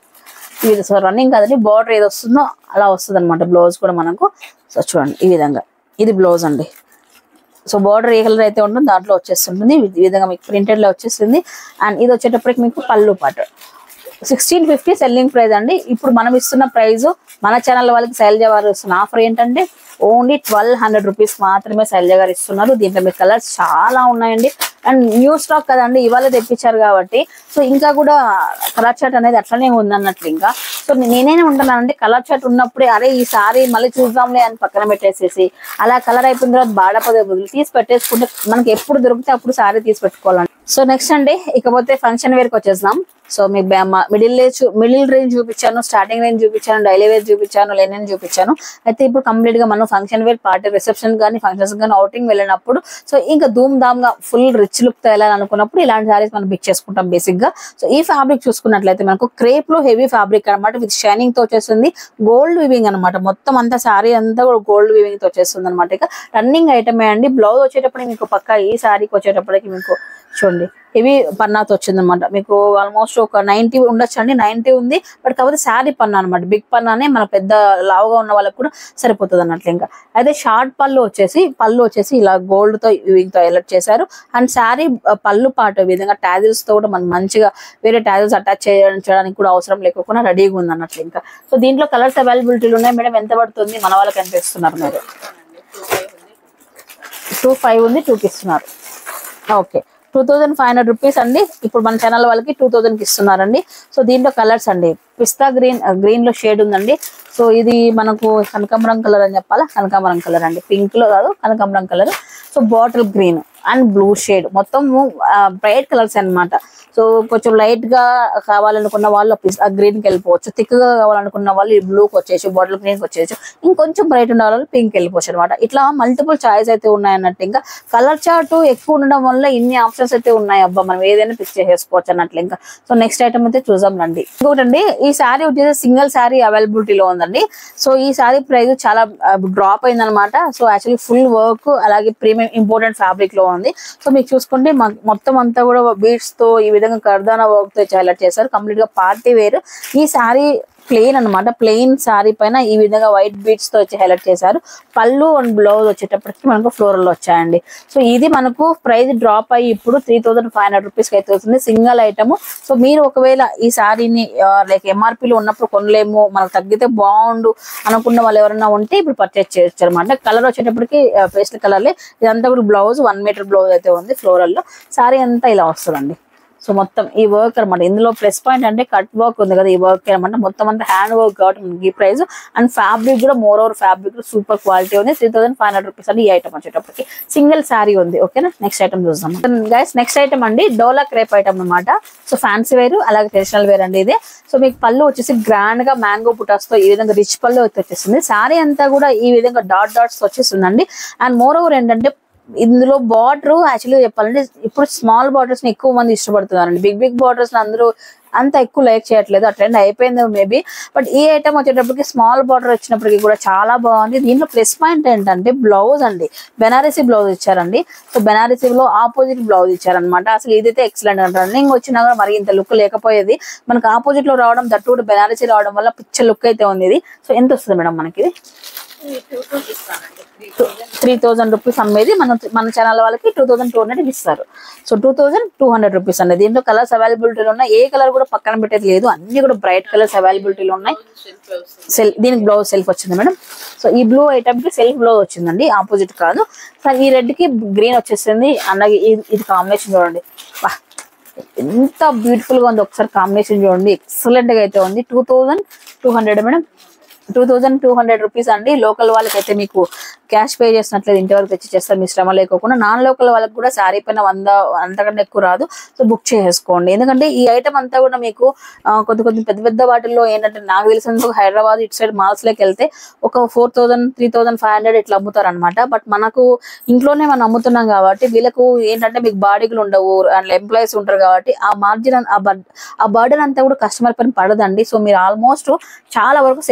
S1: ఇది సో రన్నింగ్ కాదండి బార్డర్ ఏది వస్తుందో అలా వస్తుంది అనమాట బ్లౌజ్ కూడా మనకు సో చూడండి ఈ విధంగా ఇది బ్లౌజ్ అండి సో బార్డర్ ఏ కలర్ అయితే ఉంటుందో దాంట్లో వచ్చేస్తుంటుంది ఈ విధంగా మీకు ప్రింటెడ్ లో వచ్చేస్తుంది అండ్ ఇది వచ్చేటప్పటికి మీకు పళ్ళు పాట సిక్స్టీన్ ఫిఫ్టీ సెల్లింగ్ ప్రైస్ అండి ఇప్పుడు మనం ఇస్తున్న ప్రైస్ మన ఛానల్ వాళ్ళకి శైలజ వారు ఇస్తున్న ఆఫర్ ఏంటంటే ఓన్లీ ట్వెల్వ్ హండ్రెడ్ రూపీస్ మాత్రమే శైలజ గారు ఇస్తున్నారు దీంట్లో మీకు కలర్స్ చాలా ఉన్నాయండి అండ్ న్యూ స్టాక్ కదండి ఇవాళ తెప్పించారు కాబట్టి సో ఇంకా కూడా కలర్ చాట్ అనేది అట్లనే ఉంది అన్నట్లు ఇంకా సో నేనే ఉంటున్నానంటే కలర్ చాట్ ఉన్నప్పుడే అరే ఈ సారీ మళ్ళీ చూద్దాంలే అని పక్కన పెట్టేసేసి అలా కలర్ అయిపోయిన తర్వాత బాడపదే బదులు తీసి పెట్టేసుకుంటే మనకి ఎప్పుడు దొరికితే అప్పుడు సారీ తీసి పెట్టుకోవాలండి సో నెక్స్ట్ అండి ఇకపోతే ఫంక్షన్ వేర్ కి వచ్చేద్దాం సో మీకు మిడిల్ రేంజ్ మిడిల్ రేంజ్ చూపించాను స్టార్టింగ్ రేంజ్ చూపించాను డైలీ వేర్ చూపించాను లెనిన్ చూపించాను అయితే ఇప్పుడు కంప్లీట్ గా మనం ఫంక్షన్ వేర్ పార్టీ రిసెప్షన్ కానీ ఫంక్షన్స్ కానీ అవుటింగ్ వెళ్ళినప్పుడు సో ఇంకా ధూమ్ ధామ్ గా ఫుల్ రిచ్ లుక్ తో వెళ్ళాలనుకున్నప్పుడు ఇలాంటి సారీస్ మనం పిక్ చేసుకుంటాం బేసిక్ గా సో ఈ ఫ్యాబ్రిక్ చూసుకున్నట్లయితే మనకు క్రేప్ లో హెవీ ఫ్యాబ్రిక్ అన్నమాట విత్ షైనింగ్ తో వచ్చేస్తుంది గోల్డ్ వివింగ్ అన్నమాట మొత్తం అంతా సారీ అంతా కూడా గోల్డ్ వివింగ్ తో వచ్చేస్తుంది అనమాట ఇక రన్నింగ్ ఐటమే అండి బ్లౌజ్ వచ్చేటప్పటికి మీకు పక్క ఈ సారీకి వచ్చేటప్పటికి మీకు చూడండి హెవీ పన్నాతో వచ్చింది అనమాట మీకు ఆల్మోస్ట్ ఒక నైన్టీ ఉండొచ్చు అండి నైన్టీ ఉంది బట్ కాకపోతే శారీ పన్నా అనమాట బిగ్ పన్నానే మన పెద్ద లావుగా ఉన్న వాళ్ళకి కూడా సరిపోతుంది అన్నట్లు ఇంకా అయితే షార్ట్ పళ్ళు వచ్చేసి పళ్ళు వచ్చేసి ఇలా గోల్డ్ తో weaving తో ఎలర్ట్ చేశారు అండ్ శారీ పళ్ళు పాటు ఈ విధంగా టాజిల్స్ తో కూడా మనం మంచిగా వేరే టాజిల్స్ అటాచ్ చేయడానికి కూడా అవసరం లేకుండా రెడీగా ఉంది అన్నట్లు ఇంకా సో దీంట్లో కలర్స్ అవైలబిలిటీలు ఉన్నాయి మేడం ఎంత పడుతుంది మన వాళ్ళకి ఎంత ఇస్తున్నారు మీరు టూ ఫైవ్ ఉంది టూకి ఇస్తున్నారు okay two thousand five hundred rupees అండి ఇప్పుడు మన ఛానల్ వాళ్ళకి టూ థౌజండ్ కి ఇస్తున్నారండి సో దీంట్లో కలర్స్ అండి పిస్తా గ్రీన్ గ్రీన్ లో షేడ్ ఉందండి సో ఇది మనకు కనకాంబరం కలర్ అని చెప్పాలా కనకాంబరం కలర్ అండి పింక్ లో కాదు కనకాంబరం colour so bottle green and blue shade మొత్తం బ్రైట్ కలర్స్ అన్నమాట సో కొంచెం లైట్ గా కావాలనుకున్న వాళ్ళు ఆ గ్రీన్ కి వెళ్ళిపోవచ్చు థిక్ గా కావాలనుకున్న వాళ్ళు ఈ బ్లూకి వచ్చేసి బాటిల్ గ్రీన్ కి వచ్చేసి ఇంకొంచెం బ్రైట్ ఉండే వాళ్ళు పింక్ వెళ్ళిపోవచ్చు అనమాట ఇట్లా మల్టిపుల్ చాయిస్ అయితే ఉన్నాయి అన్నట్టు ఇంకా కలర్ చార్ట్ ఎక్కువ ఉండడం వల్ల ఇన్ని ఆప్షన్స్ అయితే ఉన్నాయి అబ్బా మనం ఏదైనా పిక్ చేసేసుకోవచ్చు అన్నట్లు ఇంకా సో నెక్స్ట్ ఐటమ్ అయితే చూద్దాం రండి ఇంకోటండి ఈ శారీ వచ్చేసి సింగిల్ శారీ అవైలబిలిటీలో ఉందండి సో ఈ శారీ ప్రైస్ చాలా డ్రాప్ అయిందనమాట సో యాక్చువల్లీ ఫుల్ వర్క్ అలాగే ప్రీమియం ఇంపార్టెంట్ ఫ్యాబ్రిక్ లో ఉంది సో మీకు చూసుకుంటే మ- మొత్తం అంతా కూడా బీడ్స్ తో ఈ విధంగా కర్దానా వర్క్ తో హైలైట్ చేశారు కంప్లీట్ గా పార్టీ వేర్ ఈ శారీ ప్లెయిన్ అన్నమాట ప్లెయిన్ శారీ పైన ఈ విధంగా వైట్ బీడ్స్ తో వచ్చి హైలైట్ చేశారు పళ్ళు అండ్ బ్లౌజ్ వచ్చేటప్పటికి మనకు ఫ్లోరల్ వచ్చాయండి సో ఇది మనకు ప్రైస్ డ్రాప్ అయ్యి ఇప్పుడు three thousand five hundred rupees అయితే అవుతుంది సింగిల్ ఐటమ్ సో మీరు ఒకవేళ ఈ శారీని లైక్ ఎంఆర్పీలో ఉన్నప్పుడు కొనలేము మనకు తగ్గితే బాగుండు అనుకున్న వాళ్ళు ఎవరైనా ఉంటే ఇప్పుడు పర్చేస్ చేయొచ్చు అనమాట కలర్ వచ్చేటప్పటికి పేస్టల్ కలర్లే ఇదంతా కూడా బ్లౌజ్ వన్ మీటర్ బ్లౌజ్ అయితే ఉంది ఫ్లోరల్ లో శారీ అంతా ఇలా వస్తుందండి సో మొత్తం ఈ వర్క్ అనమాట ఇందులో ప్లస్ పాయింట్ అంటే కట్ వర్క్ ఉంది కదా ఈ వర్క్ అనమాట మొత్తం అంతా హ్యాండ్ వర్క్ కాబట్టి మనకి ఈ ప్రైస్ అండ్ ఫ్యాబ్రిక్ కూడా moreover fabric super quality ఉంది three thousand five hundred rupees అండి ఈ ఐటమ్ వచ్చేటప్పటికి సింగిల్ శారీ ఉంది ఓకేనా నెక్స్ట్ ఐటమ్ చూద్దాం గైస్ నెక్స్ట్ ఐటమ్ అండి డోలా క్రేప్ ఐటమ్ అనమాట సో ఫ్యాన్సీ వేర్ అలాగే ట్రెడిషనల్ వేర్ అండి ఇది సో మీకు పళ్ళు వచ్చేసి గ్రాండ్ గా మ్యాంగో పుటాస్ తో ఈ విధంగా రిచ్ పళ్ళు అయితే వచ్చేస్తుంది శారీ అంతా కూడా ఈ విధంగా డాట్ డాట్స్ వచ్చేస్తుందండి అండ్ మోర్ ఓవర్ ఏంటంటే ఇందులో బార్డర్ యాక్చువల్లీ చెప్పాలంటే ఇప్పుడు స్మాల్ బార్డర్స్ ని ఎక్కువ మంది ఇష్టపడుతున్నారండి బిగ్ బిగ్ బార్డర్స్ అందరూ అంత ఎక్కువ లైక్ చేయట్లేదు ఆ ట్రెండ్ అయిపోయింది మేబీ బట్ ఈ ఐటమ్ వచ్చేటప్పటికి స్మాల్ బార్డర్ వచ్చినప్పటికీ కూడా చాలా బాగుంది దీంట్లో ప్లస్ పాయింట్ ఏంటంటే బ్లౌజ్ అండి బెనారసీ బ్లౌజ్ ఇచ్చారండి సో బెనారసీ లో ఆపోజిట్ బ్లౌజ్ ఇచ్చారనమాట అసలు ఇదైతే ఎక్సలెంట్ రన్నింగ్ వచ్చినా కూడా మరి ఇంత లుక్ లేకపోయేది మనకు ఆపోజిట్ లో రావడం దట్టు కూడా బెనారసీ రావడం వల్ల పిచ్చ లుక్ అయితే ఉంది ఇది సో ఎంత వస్తుంది మేడం మనకి ఇది త్రీ థౌసండ్ రూపీస్ అమ్మేది మన మన ఛానల్ వాళ్ళకి టూ థౌసండ్ టూ హండ్రెడ్ ఇస్తారు so two thousand two hundred rupees అండి దీంట్లో కలర్స్ అవైలబిలిటీలో ఉన్నాయి ఏ కలర్ కూడా పక్కన పెట్టేది లేదు అన్ని కూడా బ్రైట్ కలర్స్ అవైలబిలిటీలో ఉన్నాయి సెల్ దీనికి బ్లౌజ్ సెల్ఫ్ వచ్చింది మేడం సో ఈ బ్లూ ఐటమ్ కి సెల్ఫ్ బ్లౌజ్ వచ్చిందండి ఆపోజిట్ కాదు సో ఈ రెడ్ కి గ్రీన్ వచ్చేసింది అలాగే ఇది- ఇది కాంబినేషన్ చూడండి వా ఎంత బ్యూటిఫుల్ గా ఉంది ఒకసారి కాంబినేషన్ చూడండి ఎక్సలెంట్ గా అయితే ఉంది two thousand two hundred madam two thousand two hundred rupees అండి లోకల్ వాళ్ళకి అయితే మీకు క్యాష్ పే చేసినట్లయితే ఇంటి వరకు తెచ్చి చేస్తారు మీ శ్రమ లేకోకుండా నాన్ లోకల్ వాళ్ళకి కూడా శారీ పైన వంద అంతకంటే ఎక్కువ రాదు సో బుక్ చేసేసుకోండి ఎందుకంటే ఈ ఐటమ్ అంతా కూడా మీకు ఆ, కొద్ది కొద్ది పెద్ద పెద్ద వాటిల్లో ఏంటంటే నాకు తెలిసినందుకు హైదరాబాద్ ఇటు సైడ్ మాల్స్ లోకి వెళ్తే ఒక four thousand three thousand five hundred ఇట్లా అమ్ముతారు అనమాట బట్ మనకు ఇంట్లోనే మనం అమ్ముతున్నాం కాబట్టి వీళ్ళకు ఏంటంటే మీకు బాడీలు ఉండవు అండ్ ఎంప్లాయీస్ ఉంటారు కాబట్టి ఆ మార్జిన్ ఆ బర్ ఆ బర్డెన్ అంతా కూడా కస్టమర్ పైన పడదండి సో మీరు ఆల్మోస్ట్ చాలా వరకు సేవ్ చేసుకోవచ్చు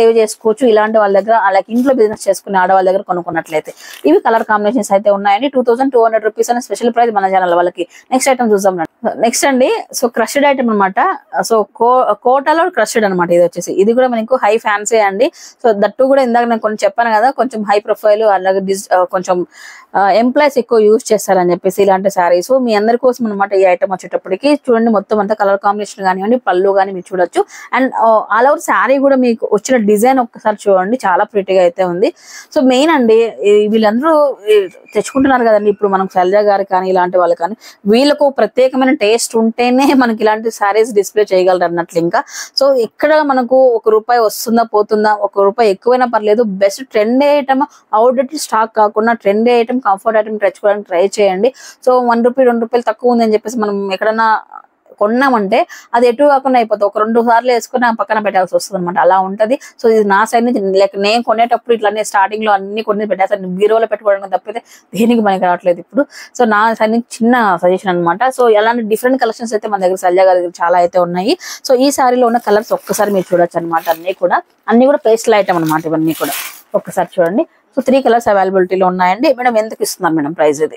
S1: చేసుకోవచ్చు ఇలాంటి వాళ్ళ దగ్గర అలాగే ఇంట్లో బిజినెస్ చేసుకునే ఆడవాళ్ళ దగ్గర కొనుక్కున్నట్లయితే ఇవి కలర్ కాంబినేషన్స్ అయితే ఉన్నాయండి two thousand two hundred rupees అనే స్పెషల్ ప్రైస్ మన ఛానల్ వాళ్ళకి నెక్స్ట్ ఐటమ్ చూద్దాం నెక్స్ట్ అండి సో క్రష్డ్ ఐటమ్ అన్నమాట సో కో కోటాలో క్రష్డ్ అన్నమాట ఇది వచ్చేసి ఇది కూడా మనకు హై ఫ్యాన్సీ అండి సో దట్టు కూడా ఇందాక నేను కొంచెం చెప్పాను కదా కొంచెం హై ప్రొఫైల్ అలాగే డిజ్ ఆ, కొంచెం ఎంప్లాయీస్ ఎక్కువ యూజ్ చేస్తారని చెప్పేసి ఇలాంటి శారీస్ మీ అందరి కోసం అనమాట ఈ ఐటమ్ వచ్చేటప్పటికి చూడండి మొత్తం అంతా కలర్ కాంబినేషన్ కానివ్వండి పళ్ళు కానీ మీరు చూడొచ్చు అండ్ ఆల్ ఓవర్ శారీ కూడా మీకు వచ్చిన డిజైన్ ఒక్కసారి చూడండి చాలా ప్రిటీగా అయితే ఉంది సో మెయిన్ అండి ఈ వీళ్ళందరూ ఈ తెచ్చుకుంటున్నారు కదండి ఇప్పుడు మనం శైలజ గారు కానీ ఇలాంటి వాళ్ళు కానీ వీళ్ళకు ప్రత్యేకమైన టేస్ట్ ఉంటేనే మనకి ఇలాంటి శారీస్ డిస్ప్లే చేయగలరు అన్నట్లు ఇంకా సో ఎక్కడ మనకు ఒక రూపాయి వస్తుందా పోతుందా ఒక రూపాయి ఎక్కువైనా పర్లేదు best trend item outdate stock కాకుండా ట్రెండ్ ఐటమ్ కంఫర్ట్ ఐటమ్ తెచ్చుకోవడానికి ట్రై చేయండి సో వన్ రూపీ రెండు రూపాయలు తక్కువ ఉందని చెప్పేసి మనం ఎక్కడన్నా కొన్నామంటే అది ఎటు కాకుండా అయిపోతుంది ఒక రెండు సార్లు వేసుకుని ఆ పక్కన పెట్టాల్సి వస్తుంది అనమాట అలా ఉంటది సో ఇది నా సైడ్ నుంచి లైక్ నేను కొనేటప్పుడు ఇట్లానే స్టార్టింగ్ లో అన్ని కొన్ని పెట్టేస్తాను బీరోలో పెట్టుకోవడానికి తప్పితే దేనికి మనకి రావట్లేదు ఇప్పుడు సో నా సైడ్ నుంచి చిన్న సజెషన్ అన్నమాట సో ఎలాంటి డిఫరెంట్ కలెక్షన్స్ అయితే మన దగ్గర సల్జా గారి దగ్గర చాలా అయితే ఉన్నాయి సో ఈ సారీలో ఉన్న కలర్స్ ఒక్కసారి మీరు చూడొచ్చు అనమాట అన్ని కూడా అన్ని కూడా పేస్టల్ ఐటమ్ అనమాట ఇవన్నీ కూడా ఒక్కసారి చూడండి సో త్రీ కలర్స్ అవైలబిలిటీలో ఉన్నాయండి మేడం ఎందుకు ఇస్తున్నారు మేడం ప్రైస్ ఇది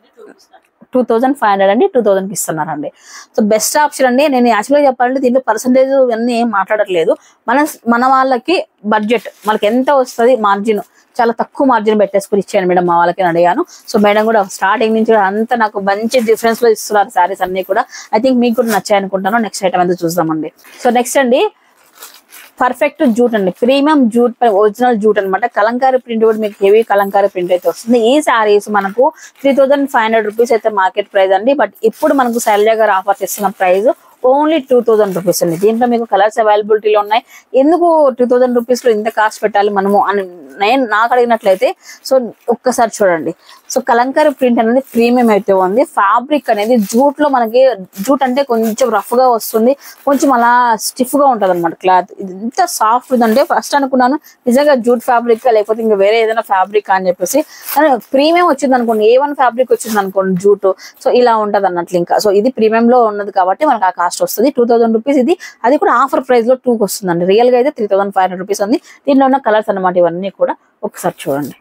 S1: టూ థౌసండ్ ఫైవ్ హండ్రెడ్ అండి టూ థౌసండ్కి ఇస్తున్నారండి సో బెస్ట్ ఆప్షన్ అండి నేను యాక్చువల్గా చెప్పాలంటే దీంట్లో పర్సంటేజ్ ఇవన్నీ ఏం మాట్లాడట్లేదు మన మన వాళ్ళకి బడ్జెట్ మనకి ఎంత వస్తుంది మార్జిన్ చాలా తక్కువ మార్జిన్ పెట్టేసుకుని ఇచ్చాను మేడం మా వాళ్ళకి అని అడిగాను సో మేడం కూడా స్టార్టింగ్ నుంచి కూడా అంతా నాకు మంచి డిఫరెన్స్ లో ఇస్తున్నారు సారీస్ అన్ని కూడా ఐ థింక్ మీకు కూడా నచ్చాయి అనుకుంటాను నెక్స్ట్ ఐటమ్ అయితే చూద్దామండి సో నెక్స్ట్ అండి పర్ఫెక్ట్ జూట్ అండి ప్రీమియం జూట్ పై ఒరిజినల్ జూట్ అన్నమాట కలంకారీ ప్రింట్ కూడా మీకు హెవీ కలంకారీ ప్రింట్ అయితే వస్తుంది ఈ శారీస్ మనకు three thousand five hundred rupees అయితే మార్కెట్ ప్రైస్ అండి బట్ ఇప్పుడు మనకు శైలజ గారు ఆఫర్ చేస్తున్న price only two thousand rupees అండి దీంట్లో మీకు కలర్స్ అవైలబిలిటీలో ఉన్నాయి ఎందుకు టూ థౌసండ్ రూపీస్ లో ఇంత కాస్ట్ పెట్టాలి మనము అని నేను నాకు అడిగినట్లయితే సో ఒక్కసారి చూడండి సో కలంకారీ ప్రింట్ అనేది ప్రీమియం అయితే ఉంది ఫ్యాబ్రిక్ అనేది జూట్ లో మనకి జూట్ అంటే కొంచెం రఫ్ గా వస్తుంది కొంచెం అలా స్టిఫ్ గా ఉంటది అనమాట క్లాత్ ఇది ఎంత సాఫ్ట్ ఉందంటే ఫస్ట్ అనుకున్నాను నిజంగా జూట్ ఫ్యాబ్రిక్ లేకపోతే ఇంకా వేరే ఏదైనా ఫ్యాబ్రిక్ అని చెప్పేసి కానీ ప్రీమియం వచ్చింది అనుకోండి ఏ వన్ ఫ్యాబ్రిక్ వచ్చింది అనుకోండి జూట్ సో ఇలా ఉంటది అన్నట్లు ఇంకా సో ఇది ప్రీమియం లో ఉన్నది కాబట్టి మనకు ఆ కాస్ట్ వస్తుంది టూ థౌసండ్ రూపీస్ ఇది అది కూడా ఆఫర్ ప్రైస్ లో టూకి వస్తుందండి రియల్ గా అయితే three thousand five hundred rupees ఉంది దీంట్లో ఉన్న కలర్స్ అన్నమాట ఇవన్నీ కూడా ఒకసారి చూడండి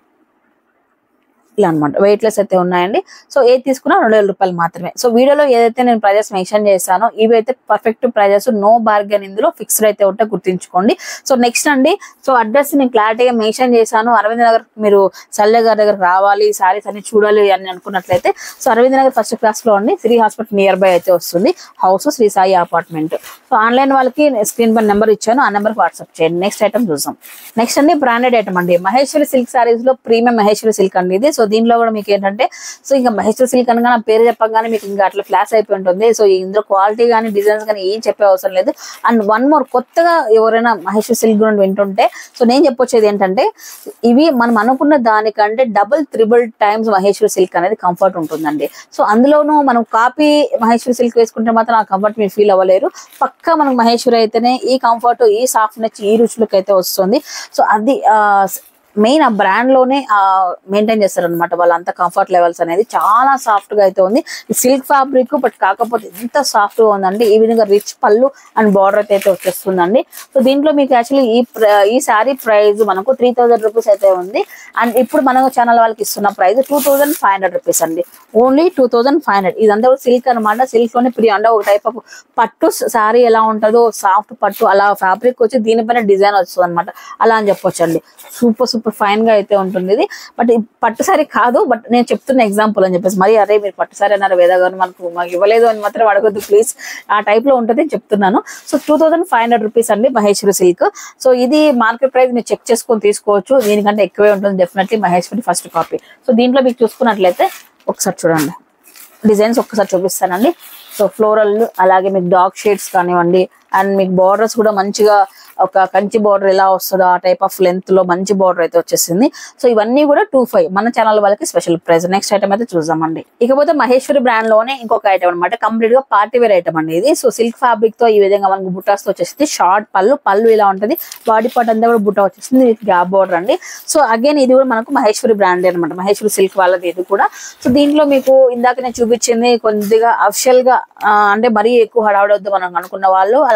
S1: ఇలా అనమాట వెయిట్ లెస్ అయితే ఉన్నాయండి సో ఏది తీసుకున్నా రెండు వేల రూపాయలు మాత్రమే సో వీడియోలో ఏదైతే నేను ప్రైజెస్ మెన్షన్ చేశానో ఇవి అయితే పర్ఫెక్ట్ ప్రైజెస్ నో బార్గెన్ ఇందులో ఫిక్స్డ్ అయితే ఉంటే గుర్తుంచుకోండి సో నెక్స్ట్ అండి సో అడ్రస్ నేను క్లారిటీగా మెన్షన్ చేశాను అరవింద్ నగర్ మీరు సల్లె గారి దగ్గర రావాలి సారీస్ అన్ని చూడాలి అని అనుకున్నట్లయితే so Aravind Nagar first class లో అండి శ్రీ హాస్పిటల్ నియర్ బై అయితే వస్తుంది house Sri Sai apartment so online వాళ్ళకి స్క్రీన్ పై నెంబర్ ఇచ్చాను ఆ నెంబర్ వాట్సాప్ చేయండి నెక్స్ట్ ఐటమ్ చూసాం నెక్స్ట్ అండి బ్రాండెడ్ ఐటమ్ అండి మహేశ్వరి సిల్క్ సారీస్ లో ప్రీమియం మహేశ్వరి సిల్క్ అండి ఇది సో దీంట్లో కూడా మీకు ఏంటంటే సో ఇంకా మహేశ్వరి సిల్క్ అనగా నా పేరు చెప్పగానే మీకు ఇంకా అట్లా ఫ్లాష్ అయిపోయి ఉంటుంది సో ఇందులో క్వాలిటీ కానీ డిజైన్స్ కానీ ఏం చెప్పే అవసరం లేదు అండ్ వన్ మోర్ కొత్తగా ఎవరైనా మహేశ్వరి సిల్క్ గురించి వింటుంటే సో నేను చెప్పొచ్చేది ఏంటంటే ఇవి మనం అనుకున్న దానికంటే double triple times Maheshwari silk అనేది కంఫర్ట్ ఉంటుందండి సో అందులోనూ మనం కాపీ మహేశ్వరి సిల్క్ వేసుకుంటే మాత్రం ఆ కంఫర్ట్ మీరు ఫీల్ అవ్వలేరు పక్కా మనకు మహేశ్వరి అయితేనే ఈ కంఫర్ట్ ఈ సాఫ్ట్నెస్ ఈ రుచులకు అయితే వస్తుంది సో అది మెయిన్ ఆ బ్రాండ్ లోనే మెయింటైన్ చేస్తారు అనమాట వాళ్ళంతా కంఫర్ట్ లెవెల్స్ అనేది చాలా సాఫ్ట్ గా అయితే ఉంది సిల్క్ ఫ్యాబ్రిక్ బట్ కాకపోతే ఎంత సాఫ్ట్ గా ఉందండి ఈ విధంగా రిచ్ పళ్ళు అండ్ బార్డర్ అయితే అయితే వచ్చేస్తుందండి సో దీంట్లో మీకు యాక్చువల్లీ ఈ ప్ర- ఈ శారీ ప్రైస్ మనకు త్రీ థౌసండ్ రూపీస్ అయితే ఉంది అండ్ ఇప్పుడు మన ఛానల్ వాళ్ళకి ఇస్తున్న price two thousand five hundred rupees అండి only two thousand five hundred ఇదంతా సిల్క్ అనమాట సిల్క్ లోనే ప్రీ అంటే ఒక టైప్ ఆఫ్ పట్టు శారీ ఎలా ఉంటుందో సాఫ్ట్ పట్టు అలా ఫ్యాబ్రిక్ వచ్చి దీనిపైన డిజైన్ వస్తుంది అనమాట అలా అని చెప్పొచ్చు అండి సూపర్ సూపర్ ఫైన్ గా అయితే ఉంటుంది ఇది బట్ ఈ పట్టు సారీ కాదు బట్ నేను చెప్తున్న ఎగ్జాంపుల్ అని చెప్పేసి మరి అరే మీరు పట్టు సారీ అన్నారు వేద గారు మనకు మాకు ఇవ్వలేదు అని మాత్రం అడగొద్దు ప్లీజ్ ఆ టైప్ లో ఉంటుంది అని చెప్తున్నాను so two thousand five hundred rupees అండి మహేశ్వరి సిల్క్ సో ఇది మార్కెట్ ప్రైస్ మీరు చెక్ చేసుకొని తీసుకోవచ్చు దీనికంటే ఎక్కువే ఉంటుంది definitely Maheshwari first copy so దీంట్లో మీకు చూసుకున్నట్లయితే ఒకసారి చూడండి డిజైన్స్ ఒక్కసారి చూపిస్తానండి సో ఫ్లోరల్ అలాగే మీకు డార్క్ షేడ్స్ కానివ్వండి అండ్ మీకు బార్డర్స్ కూడా మంచిగా ఒక కంచి బార్డర్ ఎలా వస్తుందో ఆ టైప్ ఆఫ్ లెంత్ లో మంచి బార్డర్ అయితే వచ్చేసింది సో ఇవన్నీ కూడా టూ ఫైవ్ మన ఛానల్ వాళ్ళకి స్పెషల్ ప్రైస్ నెక్స్ట్ ఐటమ్ అయితే చూద్దామండి ఇకపోతే మహేశ్వరి బ్రాండ్ లోనే ఇంకొక ఐటమ్ అనమాట కంప్లీట్ గా పార్టీ వేర్ ఐటమ్ అండి ఇది సో సిల్క్ ఫ్యాబ్రిక్ తో ఈ విధంగా మనకు బుటాస్ తో వచ్చేసింది షార్ట్ పళ్ళు పళ్ళు ఇలా ఉంటది బాడీ పార్ట్ అంతా కూడా బుట్ట వచ్చేసింది విత్ గ్యాప్ బార్డర్ అండి సో అగైన్ ఇది కూడా మనకు మహేశ్వరి బ్రాండ్ అనమాట మహేశ్వరి సిల్క్ వాళ్ళది ఇది కూడా సో దీంట్లో మీకు ఇందాక నేను చూపించింది కొద్దిగా అఫిషియల్ గా ఆ, అంటే మరీ ఎక్కువ హడావడొద్దు మనం అనుకున్న వాళ్ళు అలాంటి